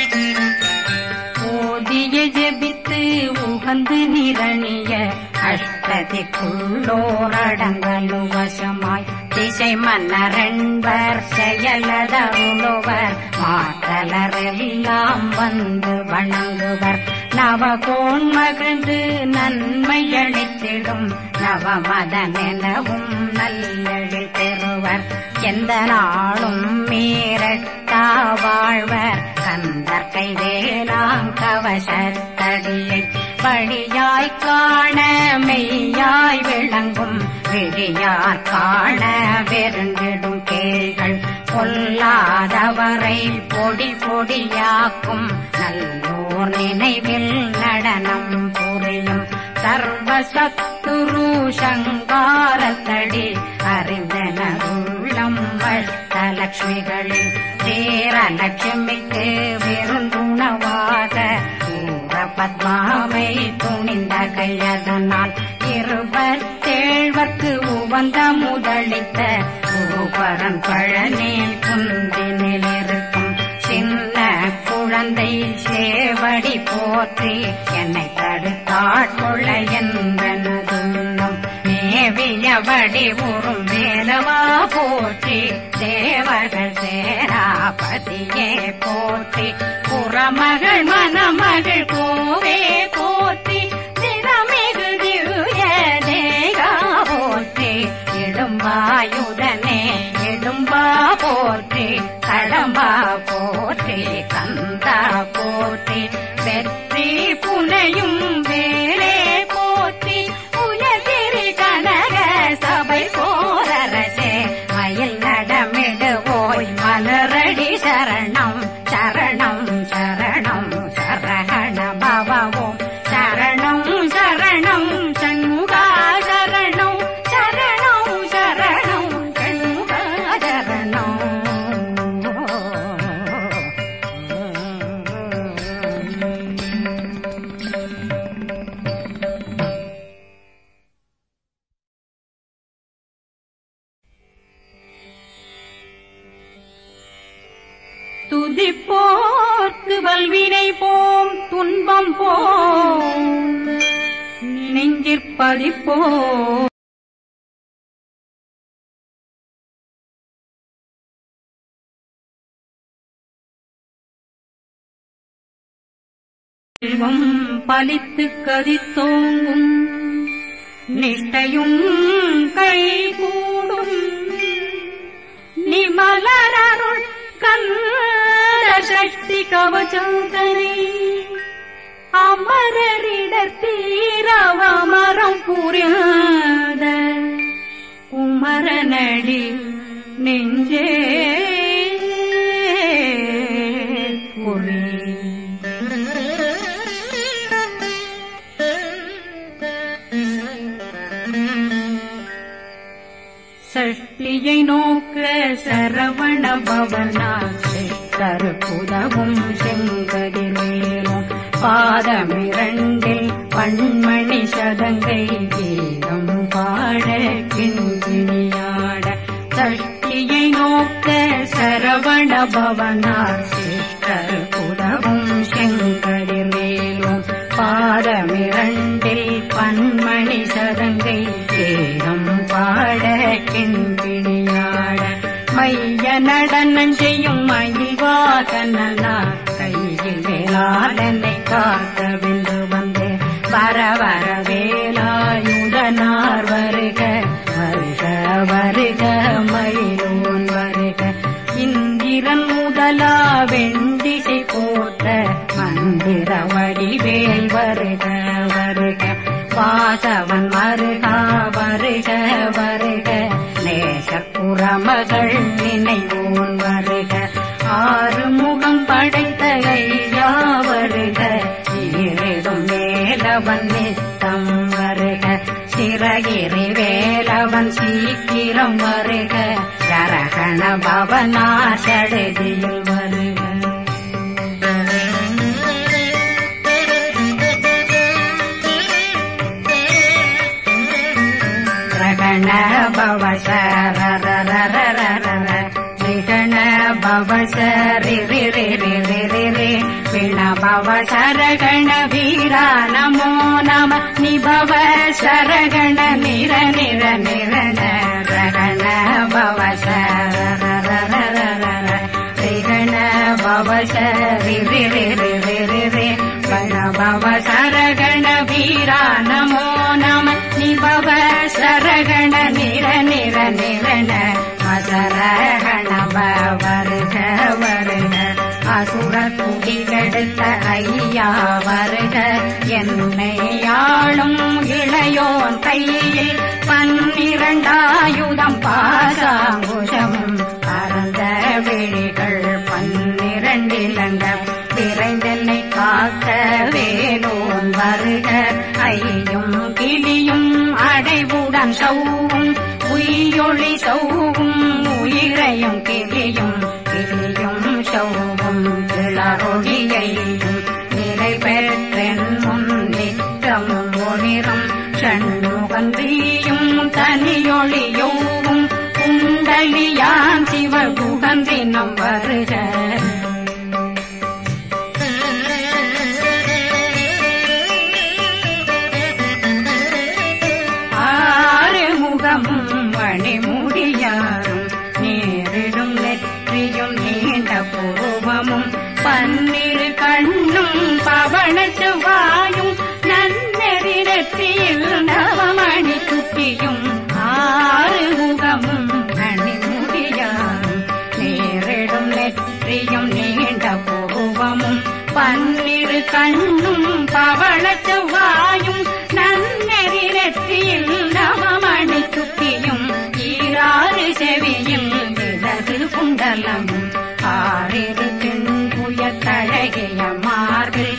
ஓதிய ஜெபித்து உகந்து நிரணிய அஷ்ட சடதிக்குள்ளோரடங்கலு வசமாய் திசை மன்னரன்பர் செயலதருளுவர் மாத்தலரெல்லாம் வந்து வணங்குவர் நவகோன் மகிழ்ந்து நன்மை அளித்திடும் நவமதமெனவும் நல்லெழில் பெறுவர் எந்த நாளும் மீறட்டா வாழ்வர் கந்தர் கைவேலாங் கவசத்தடியை படியாய் காண மெய்யாய் விளங்கும் விழியார் காண வெருண்டிடும் கேள்கள் பொல்லாதவரை பொடி பொடியாக்கும் நல்லோர் நினைவில் நடனம் புரியும் சர்வசத்துரு சங்காரத்தடி அறிந்தனருள்ளம் வட்டலட்சுமிகளில் சேரலட்சுமிக்கு விருந்துணவாக ஊர பத்மாவை துணிந்த கையதனால் இருபத்தேழ்வர்க்கு உவந்த முதலித்த குருபரன் பழனி குந்தினில் இருக்கும் சின்ன குழந்தை சேவடி போற்றி என்னை தடுத்தாட்கொள்ள என்பனதுள்ளம் மேவியபடி உறும் வேலவா போற்றி தேவர்கள் சேராபதியே போற்றி புறமகள் மணமகள் கோவே போற்றி திறமிகு திவ்ய தேகா போற்றி இடும்பாயுதனே இடும்பா போற்றி கடம்பா போற்றி கந்தா போற்றி வெற்றி புனையும் வேலே போற்றி உயர்திரி கனக சபை போரரசே மயில் நடமிடுவோய் மலரடி சரணம் சரணம் சரணம் சரகண பவவோம் சரணம் சரணம் சண்முகா சரணம் சரணம் சரணம் சண்முகா சரணம் துதிப்போர்க்கு வல்வினை போம் துன்பம் போம் நெஞ்சிற்பதிப்போ செல்வம் பலித்து கதித்தோங்கும் நிஷ்டையும் கை கூடும் நிமலரருள் கந்த சக்தி கவச்சந்தனை அமரரிடர் தீரவமரம் புரியாத குமரனடி நெஞ்சே புரி சஷ்டியை நோக்க சரவண பவனா கருப்புதவும் செங்கதிர்வேலும் பாதமிரண்டில் பண்மணி சதங்கை கீதம் பாட கிண்கிணியாட சஷ்டியை நோக்க சரவண பவனார் கருப்புதவும் செங்கதிர்வேலும் பாதமிரண்டில் பன்மணி சதங்கை தேரம் பாட கிண்பிணியாட மைய நடனம் செய்யும் மயில் வாகனா கையில் வேளாளனை காக்க வென்று வந்தே வர வர வேலாயுதனார் வருக வருக வருக மயிலோன் வருக இந்திரன் முதலா வெண்டிசை போற்ற மந்திர வடிவேல் வருக வருக வாசவன் வருகா வருக வருக நேசக்குறமகள் நினைவோன் வருக ஆறு முகம் படைத்த ஐயா வருக ஈரிடும் வேலவன் நித்தம் வருக சிறகிரி வேலவன் சீக்கிரம் வருக சரகண பவனா சடுதியில் வருக ரகண பவச ரிகண பவச ரி ரி ரி ரி ரி ரி ரி பிண விணபவ சரகண வீரா நமோ நம நிபவ சரகண நிர நிர நிரண ரகண பவ சரண பவ சரி ரி ரி ரி ரி ரி ரி பவ சரகண வீரா நமோ நம நிபவ சரகண நிர நிர நிரண அசரகண வருக வருக அசுர குடி கெடுத்த ஐயா வருக என்னை ஆளும் இளையோன் கையில் பன்னிரண்டாயுதம் பாசாங்குஷமும் பரந்த விழிகள் பன்னிரண்டிலங்க விரைந்தென்னை காக்க வேலோன் வருக ஐயும் கிளியும் அடைவுடன் சௌவும் உயிரொளி சௌவும் உயிரையும் கிளியும் கிளியும் சௌவும் கிளறொழியையும் நிலை பெற்றென் முன் நிற்றமும் ஒளிரும் ஷண்முகந்தியும் தனியொளியோவும் குண்டலியான் சிவகுகந்தினம் வருக ஆறு முகமும் மணிமுடியாரும் நேரிடும் நெற்றியும் நீண்ட பூவமும் பன்னிரு கண்ணும் பவனத்து வாயும் நன்னெறி நெற்றியில் நவமணி குட்டியும் ஆறு முகமும் மணிமுடியாரும் நேரிடும் நெற்றியும் நீண்ட பூவமும் பன்னிரு கண்ணும் பவளத்து வாயும் நன்னெறி நெற்றியில் நவமணி துப்பியும் ஈராறு செவியும் விலகு குண்டலமும் ஆறிரு தின்புய தழகிய மார்பில்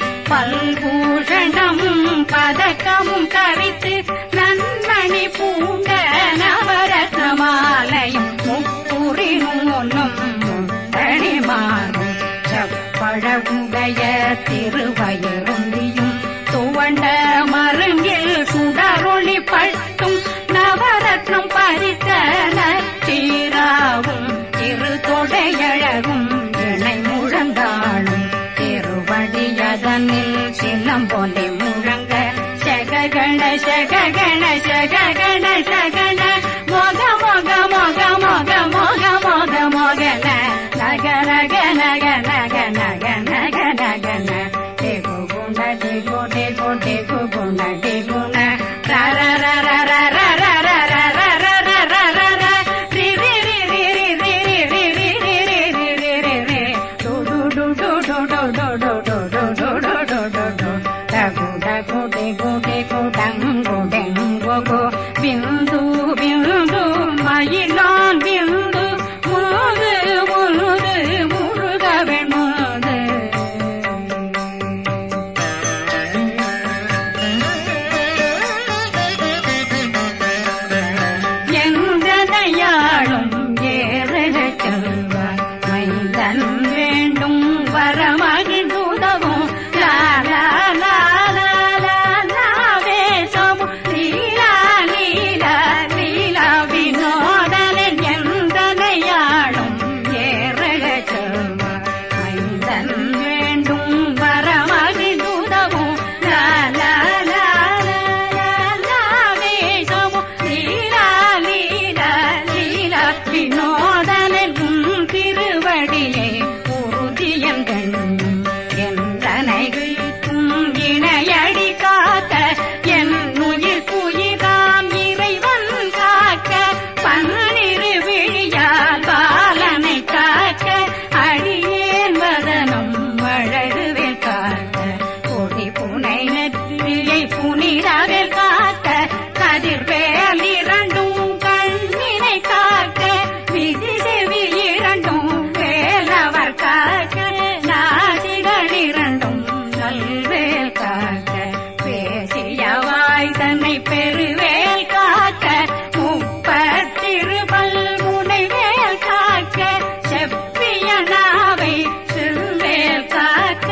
பல்பூஷணமும் பதக்கமும் கரித்து நன்மணி பூண்ட நவரத்ன மாலையும் முப்புரி நூலும் முத்தணி மாறும் செப்பழகுடைய திருவயருந்தியும் துவண்ட மருங்கில் சுடரொளி பட்டும் நவரத்னம் பறித்த நச்சீராவும் திரு தொடையழகும் இணை முழங்காலும் திருவடியதனில் சின்னம் போலே முழங்க சககண சககண சககண சகண மொக மொக மொக மொக மொக மொக மொகன நக நக நக நக நக நக நகன டெகு குண டெகு டெகு டெகு குண டெகுண ர ர ர ர ர ர ர ர ர ர ர ர ர ர ர ரி ரி ரி ரி ரி ரி ரி ரி ரி ரி ரி ரி ரி ரி ரி டு டு டு டு டு டு டு டு டு டு டு டு டு டு டு டகு டகு டெகு டெகு டங்கு டெங்கு கு பிந்து பிந்து மயிலான் பிந்து முழுது முழுது முழுக வெண்முது எந்தனையாளும் ஏறக செல்வார் மைந்தன் வேண்டும் வரமகிழ்ந்துதவும் லா லா லா லா லா லா வேஷமும் லீலா லீலா லீலா வினோதனன் எந்தனையாளும் ஏறக செல்வார் மைந்தன் வேண்டும் வரமகிழ்ந்துதவும் லா லா லா லா லா லா வேஷமும் லீலா லீலா லீலா வினோதனன் உன் திருவடியை உறுதியங்கள் எந்தனை வீழ்த்தும் இணையடி காக்க என் உயிர் குயிராம் இறைவன் காக்க பன்னிரு விழியால் பாலனை காக்க அடியேன் வதனம் வழகுவில் காக்க கொடி புனை நெற்றியை புனிதவில் காக்க கதிர்வேல் இரண்டும் கண்ணினை காக்க விதி செவி இரண்டும் வேலவர் காக்க நாசிகள் இரண்டும் நல்வேல் காக்க பேசிய வாய் தன்னை பெருவேல் காக்க முப்பத்திருபல் முனைவேல் காக்க செப்பிய நாவை செவ்வேல் காக்க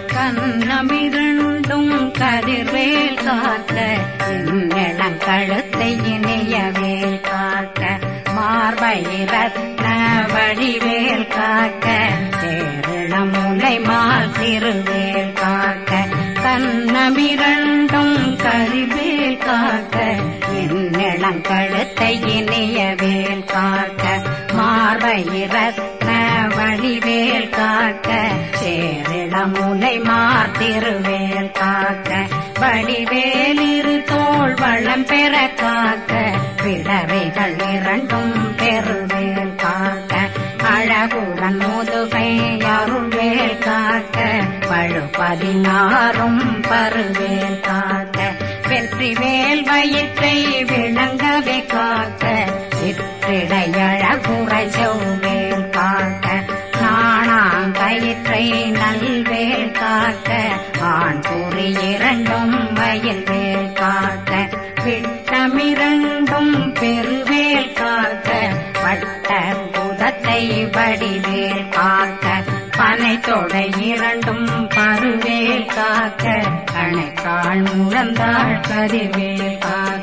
கண்ணமிருண்டும் கதிர்வேல் காக்க என் கழுத்த கழுத்தை இணையவேல் காக்க மார்பயிரத்ன வழிவேல் காக்க சேரண முலை திருவேல் காக்க கண்ணமிரண்டும் கரிவேல் காக்க என்னிளம் கழுத்தை இணையவேல் காக்க மார்பயிரத்ன வழிவேல் காக்க சேரிள முலை திருவேல் காக்க வடிவேல் இரு தோள் வளம் பெற காக்க பிடவைகள் இரண்டும் பெருவேல் காக்க அழகுடன் முதுகை அருள்வேல் காக்க பழு பதினாறும் பருவேல் காக்க வெற்றி வேல் வயிற்றை விளங்கவே காக்க சிற்றிடையழகுறை செவ்வேல் காக்க நாணாங்கயிற்றை நல்வேல் காக்க ஆண் குறி இரண்டும் வயல் வேல் காக்க விட்டமிரண்டும் பெருவேல் காக்க வட்ட புதத்தை வடிவேல் காக்க பனை தொடை இரண்டும் பருவேல் காக்க கணைக்கால் முழந்தாள் கதிர்வேல் காக்க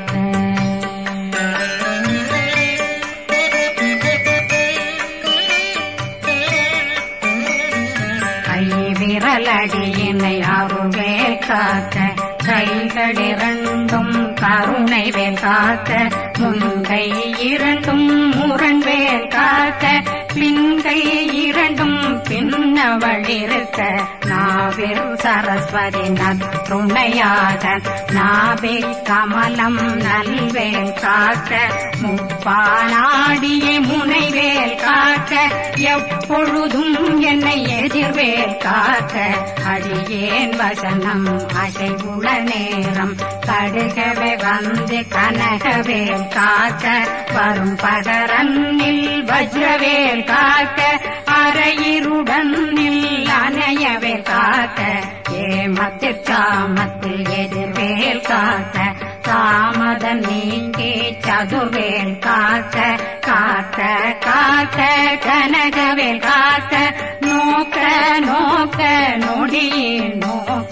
கை விரலடியினை அருள்வேல் காக்க கைகளிரண்டும் கருணை வேல் காக்க முன்கை இரண்டும் முரண்வேல் காக்க பின்கை இரண்டும் பின்னவழிருக்க நாவில் சரஸ்வதி நற்றுணையாக நாவி கமலம் நல்வேல் காக்க முப்பானாடிய முனைவேல் காக்க எப்பொழுதும் என்னை எதிர்வேல் காக்க அடியேன் வசனம் அசைவுள நேரம் கடுகவே வந்து கனகவேல் காக்க வரும் பகரன்னில் வஜ்ரவேல் காக்க அரையிருடன் அணையவே காக்க ஏமத்தில் காமத்தில் எதிர்வேல் காக்க தாமத நீங்கி சதுர்வேல் காக்க காக்க காக்க கனகவேல் காக்க நோக்க நோக்க நொடியே நோக்க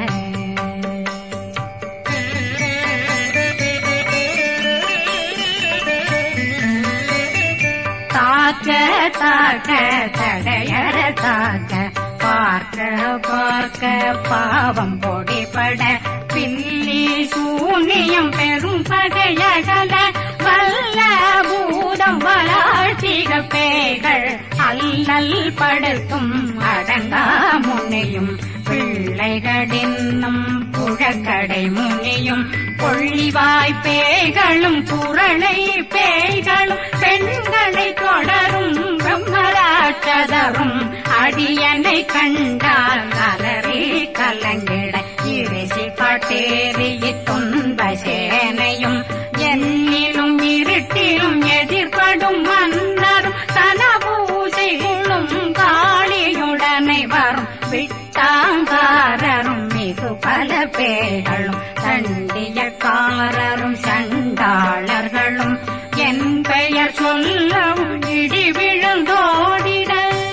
தாக்க தாக்க தடையற தாக்க பார்க்க பார்க்க பாவம் பொடிபட பில்லி சூனியம் பெரும் பகையகல வல்ல பூதம் வளாழ்த்திக பேய்கள் அல்லல் படுத்தும் அடங்கா முனையும் பிள்ளைகளின்னும் புழக்கடை முனியும் கொள்ளிவாய் பேய்களும் குரளை பேய்களும் பெண்களை தொடரும் பிரம்மராட்சதரும் அடியனை கண்டால் அலறி கலங்கிட இரிசி பட்டேறி துன்ப சேனையும் என்னிலும் இருட்டிலும் எதிர்படும் மன்னரும் தனபூசைகளும் காளியுடனை வரும் விட்டாங்காரரும் மிகு பல பேர்களும் தண்டியக்காரரும் சண்டாளர்களும் என் பெயர் சொல்லவும் இடி விழுந்தோடிட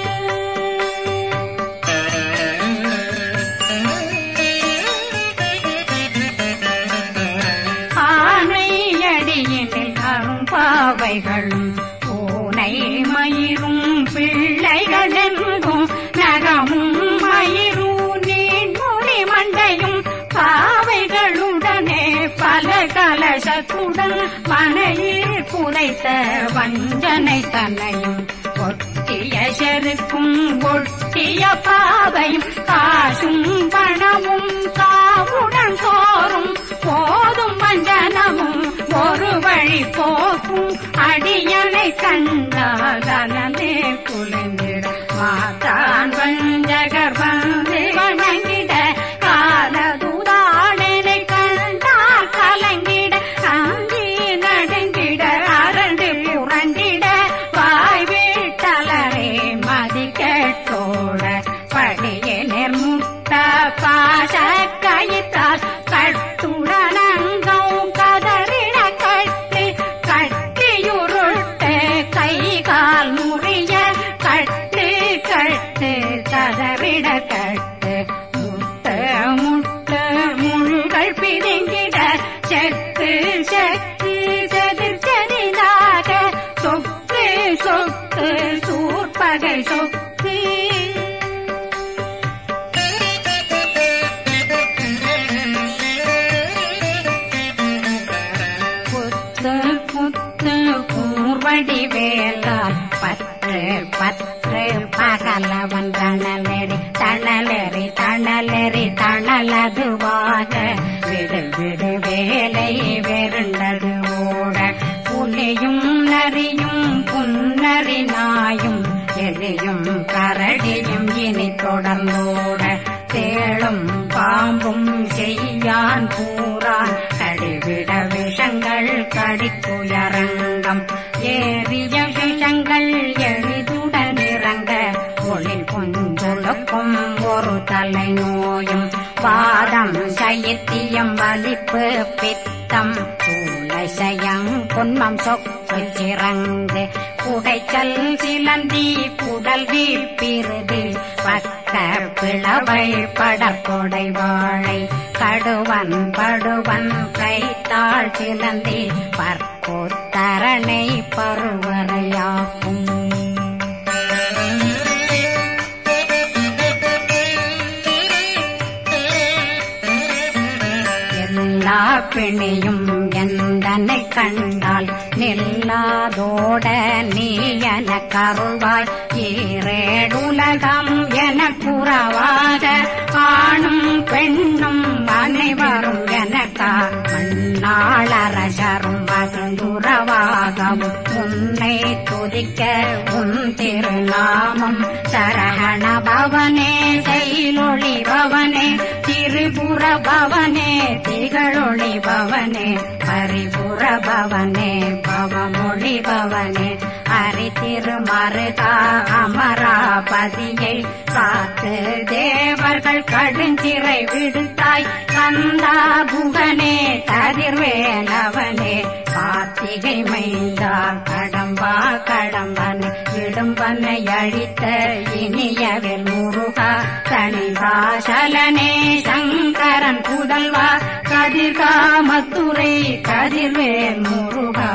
ஆனை அடியினில் அரும்பாவைகளும் பூனை மயிரும் பிள்ளைகளெங்கும் நகமும் மயிரும் நீர்மொழி மண்டையும் பாவைகளுடனே பல கலசத்துடன் மனையில் புதைத்த வஞ்சனை தன்னையும் ஒட்டிய செருக்கும் ஒட்டிய பாவையும் காசும் பணமும் காவுடன் சோறும் போதும் வஞ்சனமும் ஒரு வழி போக்கும் அடியனை கண்டால் அலந்தே குலைந்திட மாத்தான் வஞ்சகர் வந்து வணங்கிட காலதுதாடனை கண்டால் கலங்கிட அங்கி நடுங்கிட அரண்டு புரண்டிட வாய் வீட்டலரே மதி கேட்டோட படிய நிர்முட்ட பாச கயிற்றால் கட்டுடனங்கும் கதறிட கட்டு கட்டியுருட்டு கை கால் முறிய கட்டு கட்டு கதறிட கட்டு முட்ட முட்ட முள்கள் பிதுங்கிட செக்கு செக்கு தணலறி தணலறி தணலதுவாக விடு விடு வேலை வெருண்டது ஓட புலியும் நரியும் புன்னரி நாயும் எலியும் கரடியும் இனி தொடர்ந்தோட தேளும் பாம்பும் செய்யான் பூரான் கடிவிட விஷங்கள் கடிக்குயரங்கம் ஏறிய விஷங்கள் எளிதுடன் இறங்க ஒளி கொஞ்சொழுக்கும் ஒரு தலை நோயும் பாதம் சைத்தியம் வலிப்பு பித்தம் சூளைசயம் பொன்மம் சொக்கு சிறங்கு குடைச்சல் சிலந்தி குடல் வீழ்பிருதி பக்க பிளவை படற்கொடை வாழை கடுவன் படுவன் கைத்தாள் சிலந்தி பற்போத்தரணை பருவரையாக்கும் எல்லா பிணியும் எந்தனை கண்டால் நில்லாதோட நீ என கருவாய் ஈரேடுலகம் என புறவாக ஆணும் பெண்ணும் அனைவரும் எனக்கா மண்ணாளரசரும் மகந்துறவாகவும் உன்னை துதிக்க உன் திருநாமம் சரகண பவனே செயலொளி பவனே திரிபுர பவனே திகழொளி பவனே பரிபுர பவனே பவமொழி பவனே அரி திருமருகா அமராபதியை காத்து தேவர்கள் கடுஞ்சிறை விடுத்தாய் கந்தா புகனே கதிர்வேலவனே கார்த்திகை மைந்தா கடம்பா கடம்பனை இடும்பனை அழித்த இனியவில் முருகா தனிதாசலனே சங்கரன் புதல்வா கதிர்காமத்துறை கதிர்வேல் முருகா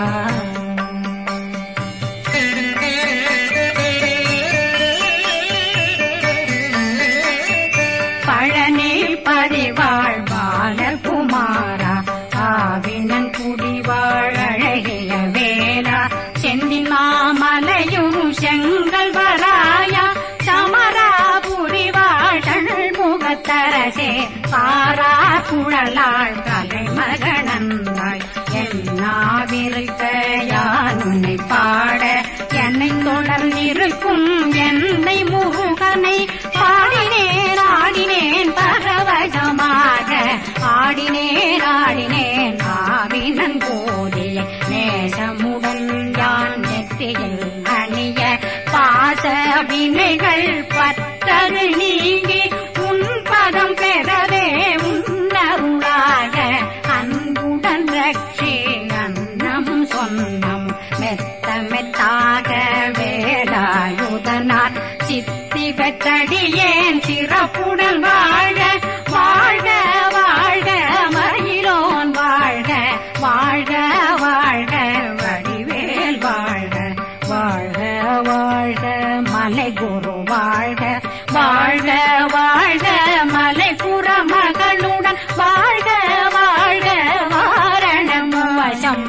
பழனி பதிவாழ் பாலர் குமாரா ஆவினன் குடிவாழ் அழகிய வேளா செந்தின் மாமலையும் செங்கல் வராயா சமராபுரி வாழல் முகத்தரசே பாரா குழலாள் கலை மகனந்தாய் என்னாவிருக்க யான் உன்னை பாட என்னை தொடர்ந்திருக்கும் என்னை முருகனை பாடினேன் ஆடினேன் பரவசமாக ஆடினேன் ஆடினேன் ஆவினன் போதிய நேசமுடன் யான் நெற்றியில் அணிய பாச வினைகள் பத்தது நீங்கி உன் பதம் பெறவே உன்னருளாக அன்புடன் ரட்சி அன்னம் சொன்னம் மெத்த மெத்தாக வேலாயுதனார் சித்தி பெற்றடியேன் சிறப்புடன் வாழ வாழ்க வாழ்க மயிலோன் வாழ்க வாழ்க வாழ்க வடிவேல் வாழ்க வாழ்க வாழ்க மலை குரு வாழ்க வாழ்க வாழ்க மலை புற மகளுடன் வாழ்க வாழ்க வாரணம் வசம்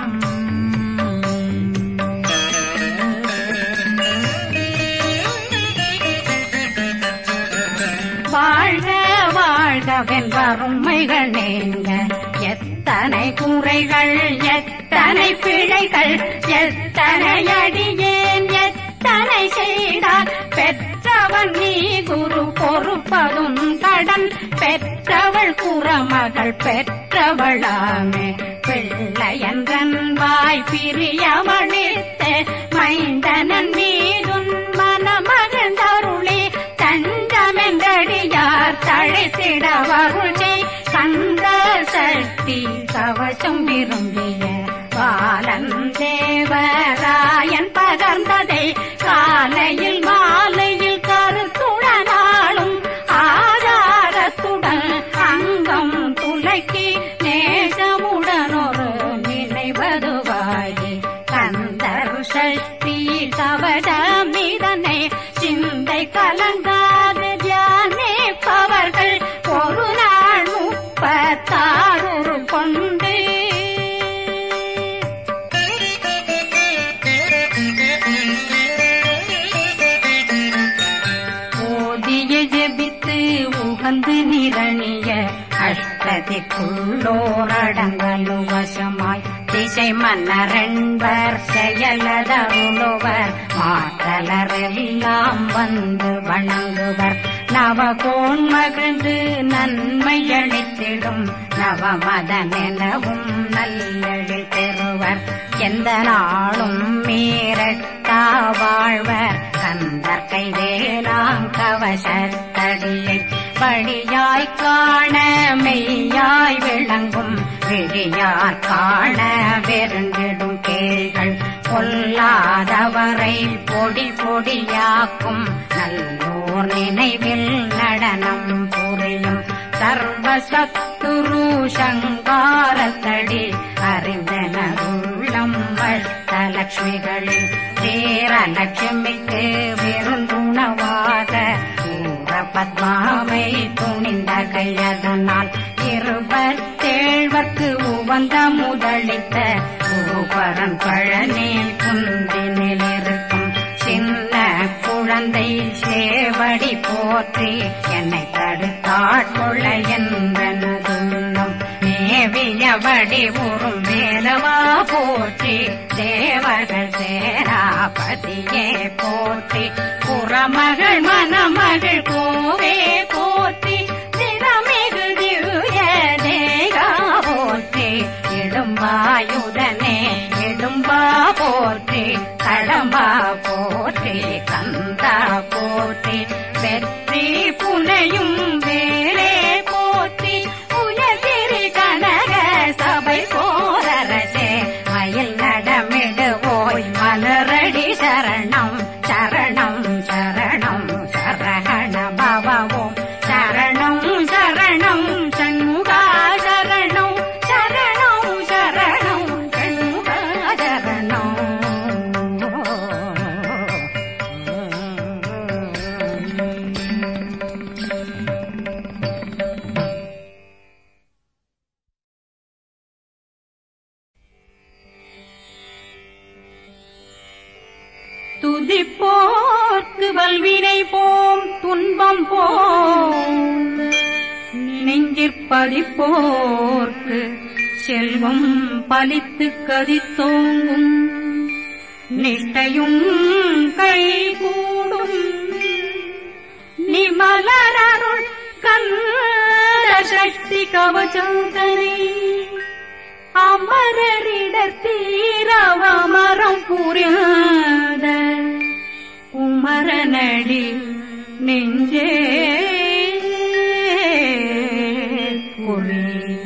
வாழ்க வாழ்கவென் வறுமைகள் நீங்க எத்தனை குறைகள் எத்தனை பிழைகள் எத்தனை அடியேன் எத்தனை செய்தார் பெற்றவன் நீ குரு பொறுப்பதும் கடன் பெற்றவள் குறமகள் பெற்றவளாமே பிள்ளையன்றன் வாய் பிரியமணித்த மைந்தனன் மீதுன் மனமகிழ்ந்தருளே தஞ்சமென்றடியார் தழைத்திட வருளே கந்த சக்தி கவசம் விரும்பிய பாலன் தேவராயன் பகர்ந்ததை காலையில் மாலையில் கருத்துடனாலும் ஆதாரத்துடன் அங்கம் துலக்கி நேசமுடன் ஒரு நினைவதுவாகி கந்தர் சக்தி கவசமிதனை சிந்தை கலங்காது தியானிப்பவர்கள் ஒரு நாள் முப்பத்தாறு கொண்டு வந்து நிரணிய அஷ்டதிக்குள்ளோரடங்கலும் வசமாய் திசை மன்னரென்பர் செயலதருளுவர் மாற்றலரெல்லாம் வந்து வணங்குவர் நவகோன் மகிழ்ந்து நன்மையளித்திடும் நவமதனெனவும் நல்லெழில் பெறுவர் எந்த நாளும் மீறட்டா வாழ்வர் கந்தற்கை வேளாங்கவசத்தடியை வழியாய் காண மெய்யாய் விளங்கும் விழியார் காண வெருண்டிடும் கேள்கள் பொல்லாதவரை பொடி பொடியாக்கும் நல்லோர் நினைவில் நடனம் புரியும் சர்வசத்துரு சங்காரத்தடி அறிந்தனருள்ளம் வட்டலட்சுமிகளில் தேரலட்சுமிக்கு விருந்துணவாக ஊர பத்மாவை துணிந்த கையதனால் இருபத்தேழ்வர்க்கு உவந்த முதலித்த பூபரன் பழனில் குந்தினில் இருக்கும் சின்ன குழந்தை சேவடி போற்றி என்னை தடுத்தாட்கொள்ள என்பனதுள்ளம் மேவியபடி உறும் வேலவா போற்றி தேவர்கள் சேராபதியே போற்றி புறமகள் மணமகள் கோவே போற்றி திறமிகு திவ்ய தேகா போற்றி இடும்பாயுதனே இடும்பா போற்றி கடம்பா போற்றி கந்தா போற்றி வெற்றி புனையும் வேலே போற்றி உயர்திரி கனக சபை போரரசே மயில் நடமிடுவோய் மலரடி சரணம் சரணம் சரணம் சரகண பவவோம் சரணம் சரணம் சண்முகா சரணம் சரணம் சரணம் சண்முகா சரணம் துதிப்போர்க்கு வல்வினை போம் துன்பம் போம் நெஞ்சிற்பதிப்போர்க்கு செல்வம் பலித்து கதித்தோங்கும் நிஷ்டையும் கைகூடும் நிமலரருள் கந்த சக்தி கவச்சந்தனை அமரரிடர் தீரவமரம் புரியாத குமரனடி நெஞ்சே குழி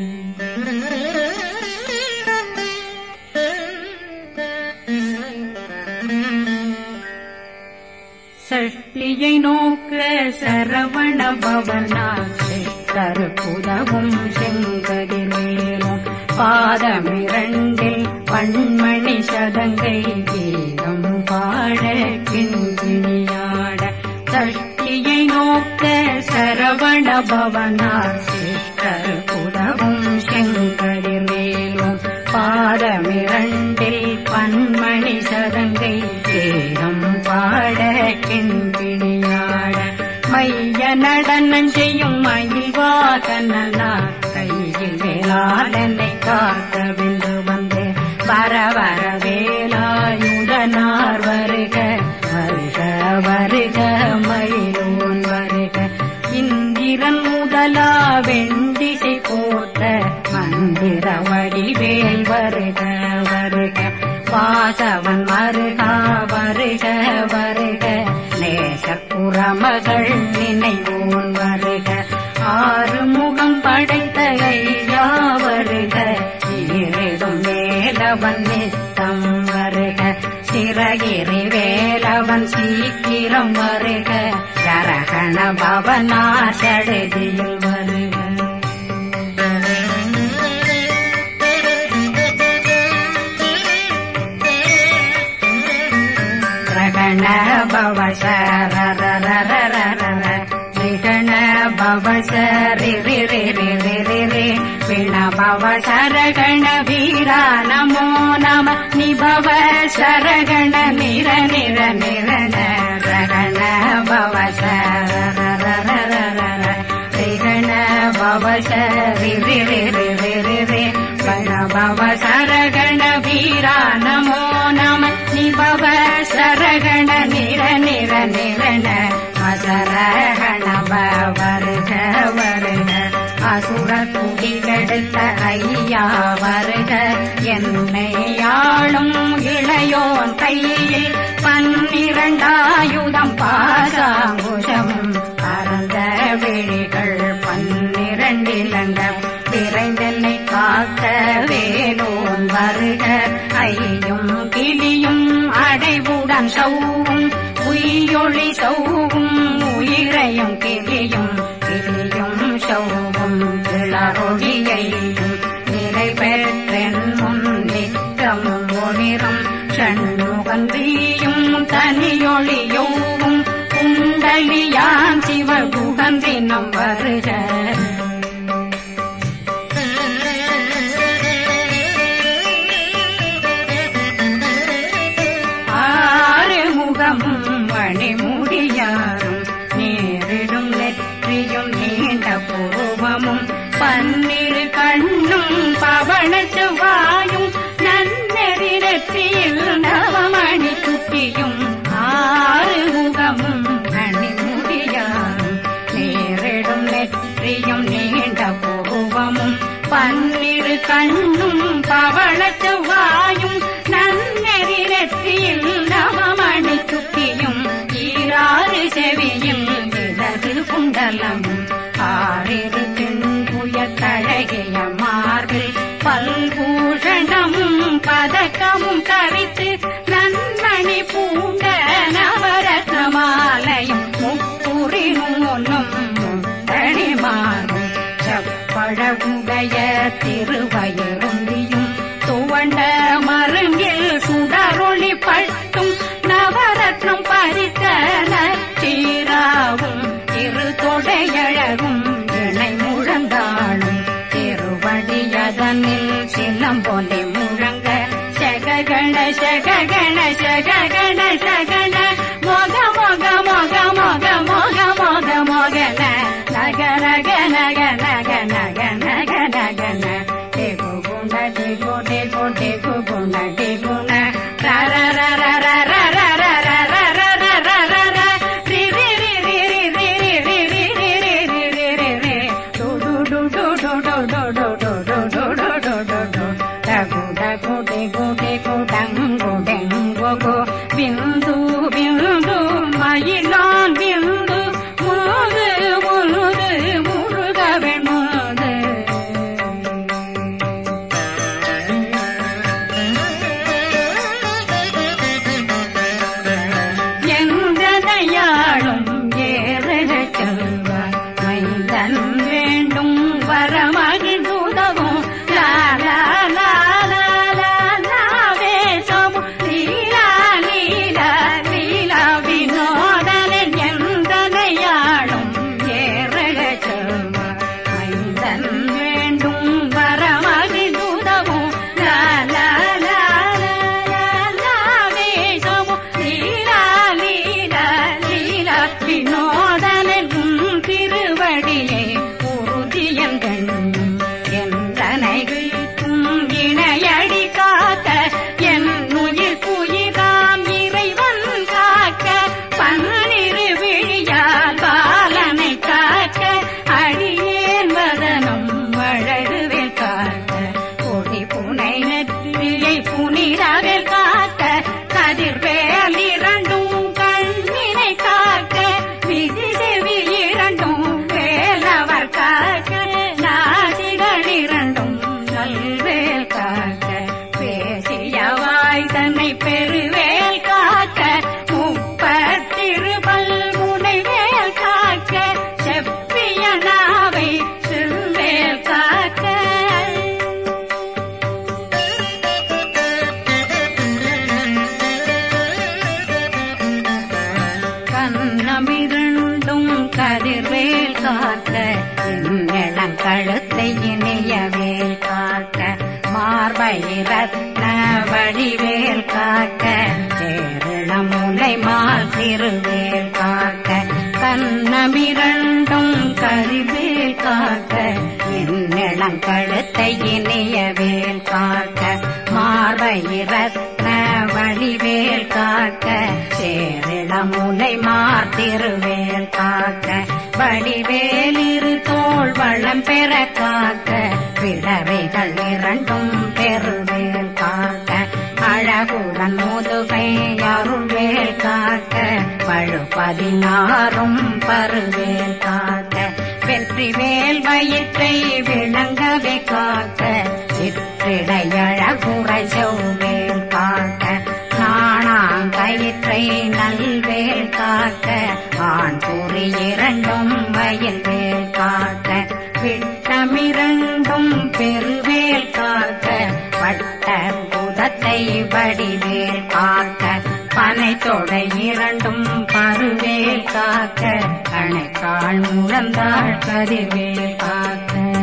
சஷ்டியை நோக்க சரவண பவனால் கரு புதவும் செங்கதிலேனும் பாதமிரண்டில் பண்மணி சதங்கை கீதம் பாட கிண்கிணியாட சஷ்டியை நோக்க சரவண பவனார் சிஷ்டர் புதவும் செங்கதிலேனும் பாதமிரண்டில் பன்மணி சதங்கை கீதம் பாட கிண்கிணியாட மைய நடனம் செய்யும் மயில் வாகனா கையில் வேளாளனை காக்க வென்று வந்து வர வர வேலாயுதனார் வருக வருக வருக மயிலோன் வருக இந்திரன் முதலா வெண்டிசை போட்ட மந்திர வடிவேல் வருக வருக வாசவன் வருகா வருக வருக நேசப்புறமகள் நினைவோன் வருக ஆறு முகம் படைத்த ஐயா வருக ஈரிடும் வேலவன் நித்தம் வருக சிறகிரி வேலவன் சீக்கிரம் வருக ஜரகண பவனார் சடுதியில் வருக ரகண பவ சரரரரரரர ரிகண பவ சரி ரி ரி ரி ரி ரி ரி பிண பவ சரகண வீரா நமோ நம நிபவ சரகண நிர நிர நிரண ரகண பவ சரரரரரர பவசரி ரி ரி ரி ரி ரி ரி பணபவ சரகண வீரா நமோ நம நிபவ சரகண நிர நிர நிரண அசரகண வருக வருக அசுர குடிகெடுத்த ஐயா வருக என்னை ஆளும் இளையோன் கையில் பன்னிரண்டாயுதம் பாசாங்குஷமும் பரந்த விழிகள் பன்னிரண்டிலங்க விரைந்தென்னை காக்க வேலோன் வருக ஐயும் கிளியும் அடைவுடன் சௌவும் உயிரொளி சௌவும் உயிரையும் கிளியும் கிளியும் சௌவும் கிளறொழியையும் நிறைவேற்றென் முன் நிற்கம் ஒளிரும் ஷண்முகந்தியும் தனியொளியோவும் குண்டலியான் சிவகுகந்தினம் வருக ஆறு முகமும் மணிமுடியாரும் நேரிடும் நெற்றியும் நீண்ட பூவமும் பன்னிரு கண்ணும் பவள செவ்வாயும் நன்னெறி நெற்றியில் நவமணி குட்டியும் ஆறு முகமும் மணிமுடியாரும் நேரிடும் நெற்றியும் நீண்ட பூவமும் பன்னிரு கண்ணும் பவள செவ்வாயும் நன்னெறி நெற்றியில் நவமணி குட்டியும் ஈராறு செவியில் இடது குண்டலம் ஆறிரு தென்புய தழகிய மார்பில் பல்பூஷணமும் பதக்கமும் தரித்து நன்மணி பூண்ட நவரத்ன மாலையும் முப்புரி நூலும் முத்தணி மாறும் செப்பழகுடைய திருவயருந்தியும் துவண்ட மருங்கில் சுடரொளி பட்டும் நவரத்னம் பறித்த நச்சீராவும் இரு தொடையழகும் இணை முழந்தாளும் திருவடியதனில் சிலம்பொலி முழங்க சககண சககண சககண சகண மொக மொக மொக மொக மொக மொக மொகன நக நக நக நக நக நக நகன டெகு குண டெகு டெகு டெகு குண டெகுண ர ர ர ர ர ர ர ர ர ர ர ர ர ர ர ரி ரி ரி ரி ரி ரி ரி ரி ரி ரி ரி ரி ரி ரி டு டு டு டு டு டு டு டு டு டு டு டு டு டு டு டகு டகு டெகு டெகு டங்கு டெங்கு கு பிந்து பிந்து மயிலான் பிந்து முழுது முழுது முருகவே முழுது எந்தனையாளும் ஏறக செல்வார் மைந்தன் வேண்டும் வரமகிழ்ந்துதவும் லாலா லாலா லாலா வேஷமும் லீலா லீலா லீலா வினோதனன் எந்தனையாளும் ஏறக செல்வார் மைந்தன் வேண்டும் வரமகிழ்ந்துதவும் லாலா லாலா லாலா வேஷமும் லீலா லீலா லீலா வினோதனும் திருவடியை உறுதியன் கண்ணும் என்றனைகளுக்கும் இணையடி காக்க என் உயிர் குயிராம் இறைவன் காக்க பன்னிரு விழியால் பாலனை காக்க அடியேன் வதனம் வழகுவில் காக்க கொடி புனை நெற்றியை புனிதவில் காக்க கதிர்வேல் இரண்டும் கண்ணினை காக்க விதி செவி இரண்டும் வேலவர் காக்க நாசிகள் இரண்டும் நல்வேல் காக்க பேசியவாய் தன்னை பெருவேல் காக்க முப்பத்திருபல் முனைவேல் காக்க செப்பிய நாவை செல்வேல் காக்க கண்ணமிருண்டும் கதிர்வேல் காக்க என் கழுத்தை இணையவேல் காக்க மார்பை ரத்ன வடிவேல் காக்க சேரண முலை மால் திருவேல் காக்க கண்ணமிரண்டும் கதிர்வேல் காக்க கழுத்தை இனிய வேல் காக்க மார்பயிரத்ன வழிவேல் காக்க சேரிளமுலை மார்த்திருவேல் காக்க வடிவேல் இரு தோள் வளம் பெற காக்க பிடரைகள் இரண்டும் பெருவேல் காக்க அழகுடன் முதுகை அருள்வேல் காக்க பழு பதினாறும் பருவேல் காக்க வெற்றி வேல் வயிற்றை விளங்கவே காக்க சிற்றிடையழகுறை செவ்வேல் காக்க நாணாங்கயிற்றை நல்வேல் காக்க ஆண் குறி இரண்டும் வயல் வேல் காக்க விட்டமிரண்டும் பெருவேல் காக்க வட்ட புதத்தை வடிவேல் காக்க பனை தொடை இரண்டும் பருவேல் காக்க அணைக்கால் முழந்தாள் கதிர்வேல் காக்க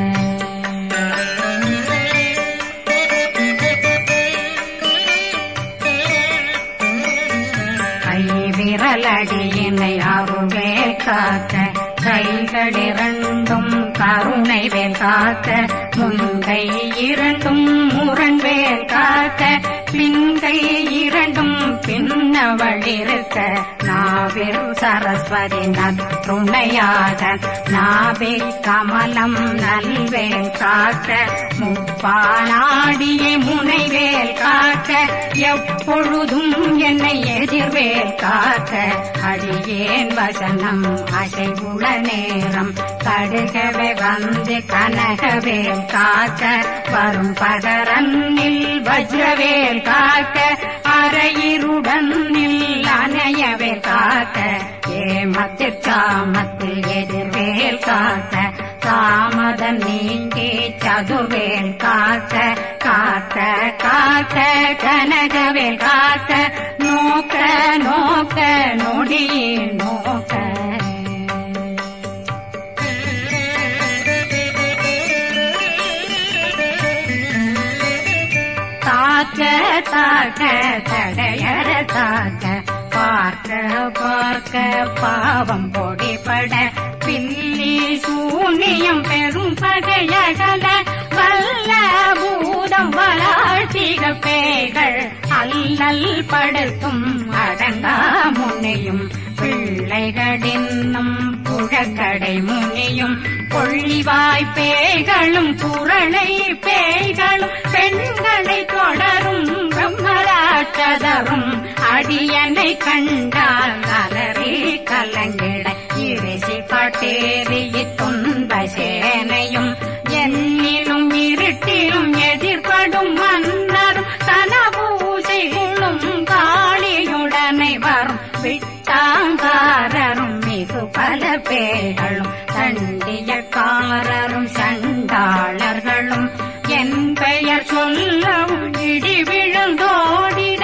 கை விரலடியினை அருள்வேல் காக்க கைகளிரண்டும் கருணை வேல் காக்க முன்கை இரண்டும் முரண்வேல் காக்க பின்கை இரண்டும் பின்னவழிருக்க நாவில் சரஸ்வதி நற்றுணையாக நாவே கமலம் நல்வேல் காக்க முப்பானாடியே முனைவேல் காக்க எப்பொழுதும் என்னை எதிர்வேல் காக்க அடியேன் வசனம் அசைவுள நேரம் கடுகவே வந்து கனகவேல் காக்க வரும் பகரன்னில் வஜ்ரவேல் காக்க அரையிருடன் அணையவே காக்க ஏமத்தில் சாமத்தில் எதிர்வேல் காக்க தாமதம் நீங்கி சதுர்வேல் காக்க காக்க காக்க கனகவேல் காக்க நோக்க நோக்க நொடியே நோக்க தாக்க தாக்க தடையற தாக்க பார்க்க பார்க்க பாவம் பொடிபட பில்லி சூனியம் பெரும் பகையகல வல்ல பூதம் வளாழ்த்திக பேய்கள் அல்லல் படுத்தும் அடங்கா முனையும் பிள்ளைகளின்னும் புழக்கடை முனியும் கொள்ளிவாய் பேய்களும் குரளை பேய்களும் பெண்களை தொடரும் பிரம்மராட்சதரும் அடியனை கண்டால் அலறி கலங்கிட இரிசி பட்டேறி துன்ப சேனையும் என்னிலும் இருட்டிலும் எதிர்படும் மன்னரும் தனபூசைகளும் காளியுடனை வரும் விட்டாங்காரரும் மிகு பல பேர்களும் தண்டியக்காரரும் சண்டாளர்களும் என் பெயர் சொல்லவும் இடி விழுந்தோடிட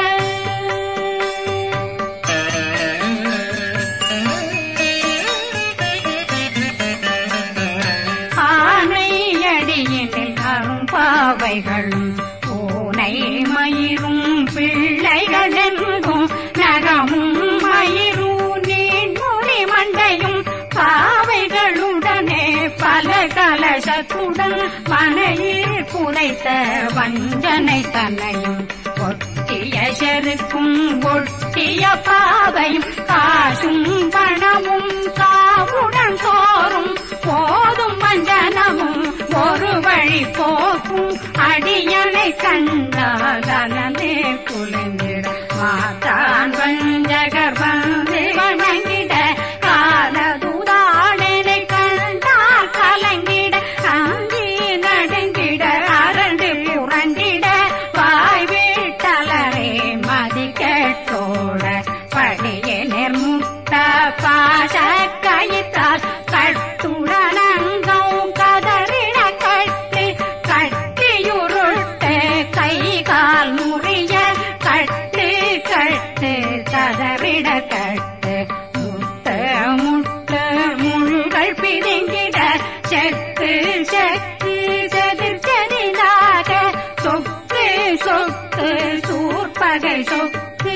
ஆனை அடியினில் அரும்பாவைகளும் பூனை மயிரும் பிள்ளைகளெங்கும் நகமும் மயிரும் நீண்முடி மண்டையும் பாவைகளுடனே பல கலசத்துடன் மனையில் புதைத்த வஞ்சனை தன்னையும் ஒட்டிய செருக்கும் ஒட்டிய பாவையும் காசும் பணமும் காவுடன் சோறும் போதும் வஞ்சனமும் ஒரு வழி போக்கும் அடியனை கண்டாதனே குளிந்திட மாத்தான் வஞ்சகர் வந்து வணங்கிட காலதுதாடனை கண்டால் கலங்கிட அங்கி நடுங்கிட அரண்டு புரண்டிட வாய் வீட்டலரே மதி கேட்டோட படியே நிர்முட்ட பாச கயிற்றால் கட்டுடனங்கும் கதறிட கட்டு கட்டியுருட்டு கை கால் முறிய கட்டு கட்டு கதறிட கட்டு முட்ட முட்ட முள்கள் பிதுங்கிட செக்கு செக்கு செதிர் செதிலாக சொக்கு சொக்கு சூர்பகை சொக்கு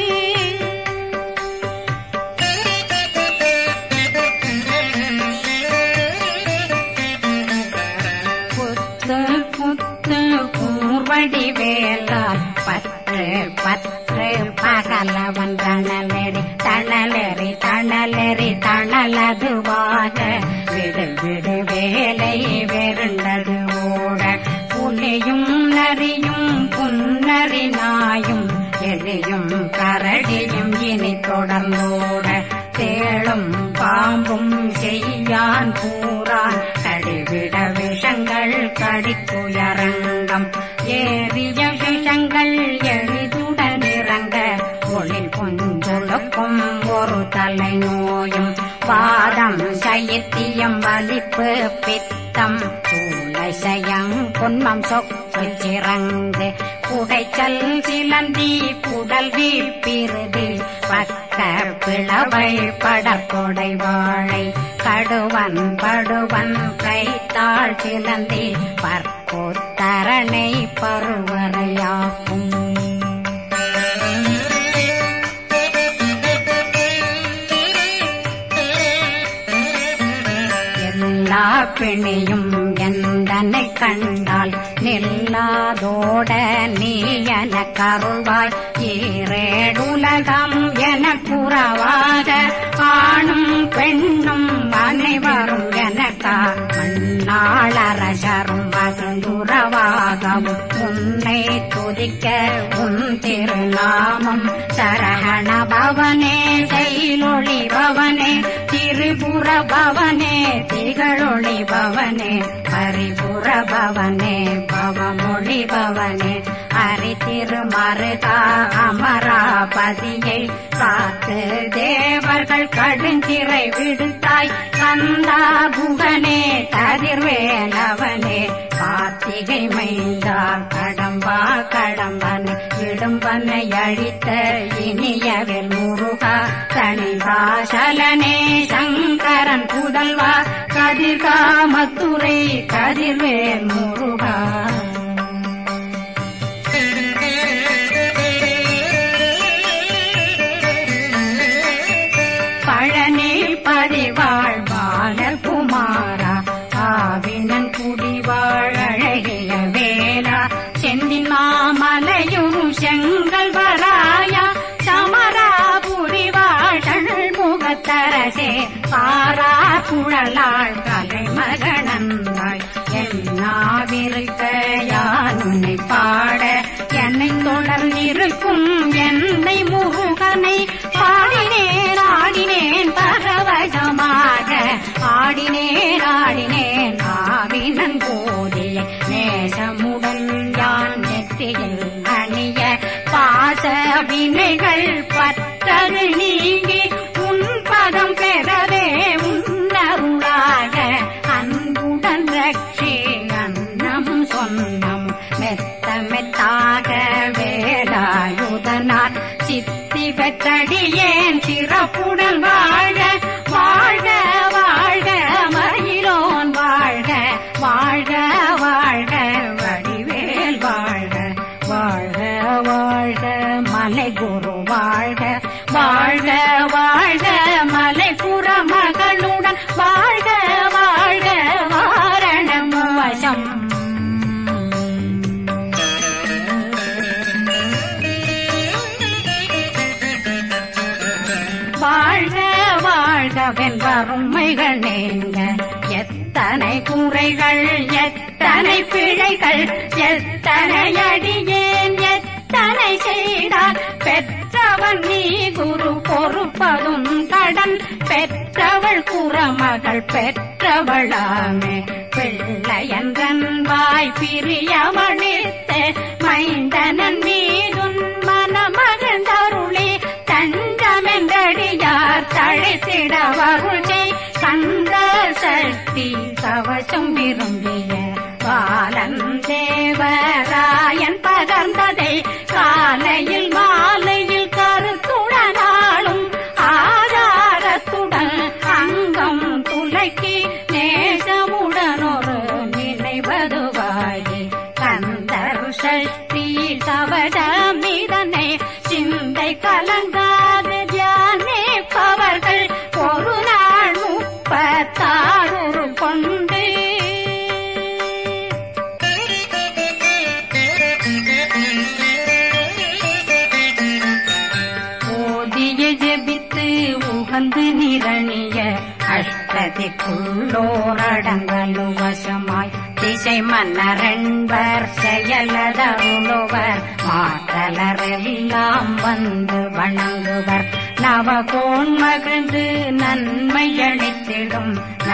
புத்த விடு வேலை வெருண்டது ஓட புலியும் நரியும் புன்னரி நாயும் எலியும் கரடியும் இனி தொடர்ந்தோட தேளும் பாம்பும் செய்யான் கூறான் கடிவிட விஷங்கள் கடிக்குயரங்கம் ஏறிய விஷங்கள் எளிதுடன் இறங்க ஒளில் புஞ்சுழுக்கும் ஒரு தலை நோயும் பாதம் சைத்தியம் வலிப்பு பித்தம் சூளை சயம் பொன்மம் சொக்கு சிறந்து குடைச்சல் சிலந்தி குடல் வீப்பிருது பக்க பிளவை படற்கொடை வாழை கடுவன் படுவன் கைத்தாள் சிலந்தி பற்போத்தரணை பருவரையாக்கும் எல்லா பிணியும் எந்தனை கண்டால் நில்லாதோட நீ என கருள்வாய் ஈரேடுலகம் என குறவாக ஆணும் பெண்ணும் அனைவரும் எனக்கா மண்ணாளரசரும் மகந்துறவாகவும் உன்னை துதிக்க உன் திருநாமம் சரகண பவனே செயலொளி பவனே திரிபுர பவனே திகழொளி பவனே பரிபுர பவனே பவமொழி பவனே ஹரி திருமருகா அமராபதியை காத்து தேவர்கள் கடுஞ்சிறை விடுத்தாய் கந்தா குகனே கதிர்வேலவனே கார்த்திகை மைந்தா கடம்பா கடம்பன் இடும்பனை அழித்த இனியவில் முருகா தனிவாசலனே சங்கரன் புதல்வா கதிர்காமத்துறை கதிர்வேல் முருகா பழனி பதிவாழ் பாலர் குமாரா ஆவினன் குடிவாழ் அழகிய வேளா செந்தின் மாமலையும் செங்கல் வராயா சமராபுரிவாழ் முகத்தரசே பாரா குழலாள் கலை மகனந்தாய் என்னாவிருக்க யான் உன்னை பாட என்னை தொடர்ந்திருக்கும் என்னை முருகனை பாடினேன் ஆடினேன் பரவசமாக ஆடினேன் ஆடினேன் ஆவினன் போதிய நேசமுடன் யான் நெற்றியில் அணிய பாச வினைகள் பற்றரு நீங்கி உன் பதம் பெறவே உன்னருளாக அன்புடன் ரட்சி அன்னம் சொன்னம் மெத்த மெத்தாக வேலாயுதனார் சித்தி பெற்றடியேன் சிறப்புடன் வாழ வாழ்க வாழ்க மயிலோன் வாழ்க வாழ்க வாழ்க வடிவேல் வாழ்க வாழ்க வாழ்க மலை குரு வாழ்க வாழ்க வாழ்க மலை குற மகளுடன் வாழ்க வாழ்க வாரணம் வசம் வாழ்க வாழ்க வெண்பருமைகள் நீங்க எத்தனை குறைகள் எத்தனை பிழைகள் எத்தனை அடியேன் எத்தனை செய்தால் பெற்றவன் நீ குரு பொறுப்பதும் கடன் பெற்றவள் குறமகள் பெற்றவளாமே பிள்ளையன்றன் வாய் பிரியவழித்த மைந்தனன் மீதுன் மனமகந்தருளி தஞ்சமென்றடியார் தழைத்திட வருளை கந்த சக்தி கவசம் விரும்பிய பாலன் தேவராயன் பகர்ந்ததை காலையில் மாலையில் கருத்துடனாலும் ஆதாரத்துடன் அங்கம் துலக்கி நேசமுடனொரு நினைவதுவாகி கந்தர் சக்தி கவசமிதனை சிந்தை கலங்காது தியானிப்பவர்கள் ஒரு நாள் முப்பத்தாறு கொண்டு தன் வலுவசமாய் திசை மன்னரென்பர் செயலதருளுவர் மாற்றலரெல்லாம் வந்து வணங்குவர் நவகோன் மகிழ்ந்து நன்மை அளித்திடும்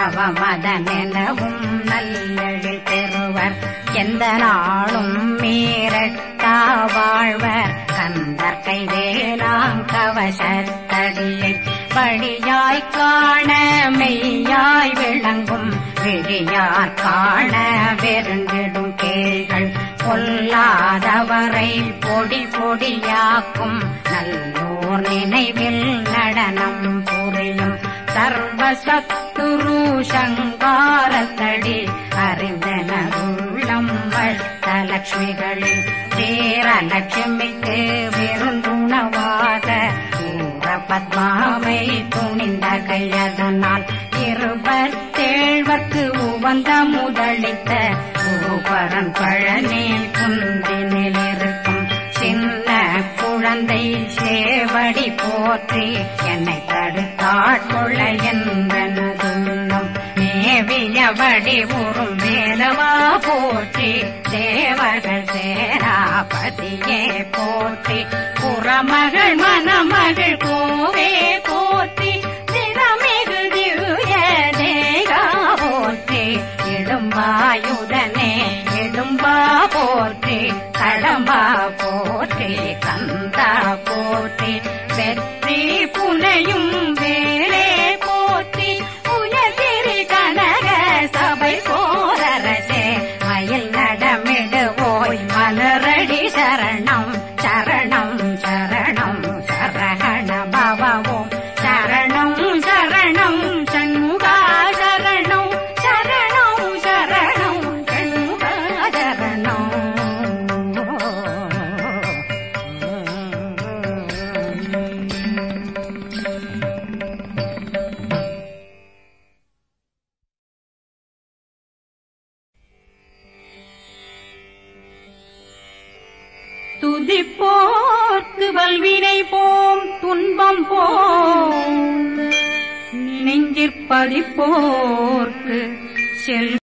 நவமதனெனவும் நல்லெழில் பெறுவர் எந்த நாளும் மீறட்டா வாழ்வர் கந்தர் கைவேலாம் கவசத்தடியை வழியாய் காண மெய்யாய் விளங்கும் விழியார் காண வெருண்டிடும் கேள்கள் பொல்லாதவரை பொடி பொடியாக்கும் நல்லோர் நினைவில் நடனம் புரியும் சர்வசத்துரு சங்காரத்தடி அறிந்தனருள்ளம் வட்டலட்சுமிகளில் சேரலட்சுமிக்கு விருந்துணவாக ஊர பத்மாவை துணிந்த கையதனால் இருபத்தேழ்வர்க்கு உவந்த முதலித்த பூபரன் பழனி குந்தினில் இருக்கும் சின்ன குழந்தை சேவடி போற்றி என்னை தடுத்தாட்கொள்ள என்பனதுள்ளம் மேவியபடி உறும் வேலவா போற்றி தேவர்கள் சேராபதியே போற்றி புறமகள் மணமகள் கோவே போற்றி திறமிகு திவ்ய தேகா போற்றி இடும்பாயுதனே இடும்பா போற்றி கடம்பா போற்றி கந்தா போற்றி வெற்றி புனையும் வேலே போற்றி உயர்திரி கனக சபை போரரசே மயில் நடமிடுவோய் மலரடி சரணம் சரணம் சரணம் சரகண பவவோம் சரணம் சரணம் சண்முகா சரணம் சரணம் சரணம் சண்முகா சரணம் துதிப்போர்க்கு வல்வினை போம் துன்பம் போம் நெஞ்சிற்பதிப்போர்க்கு செல்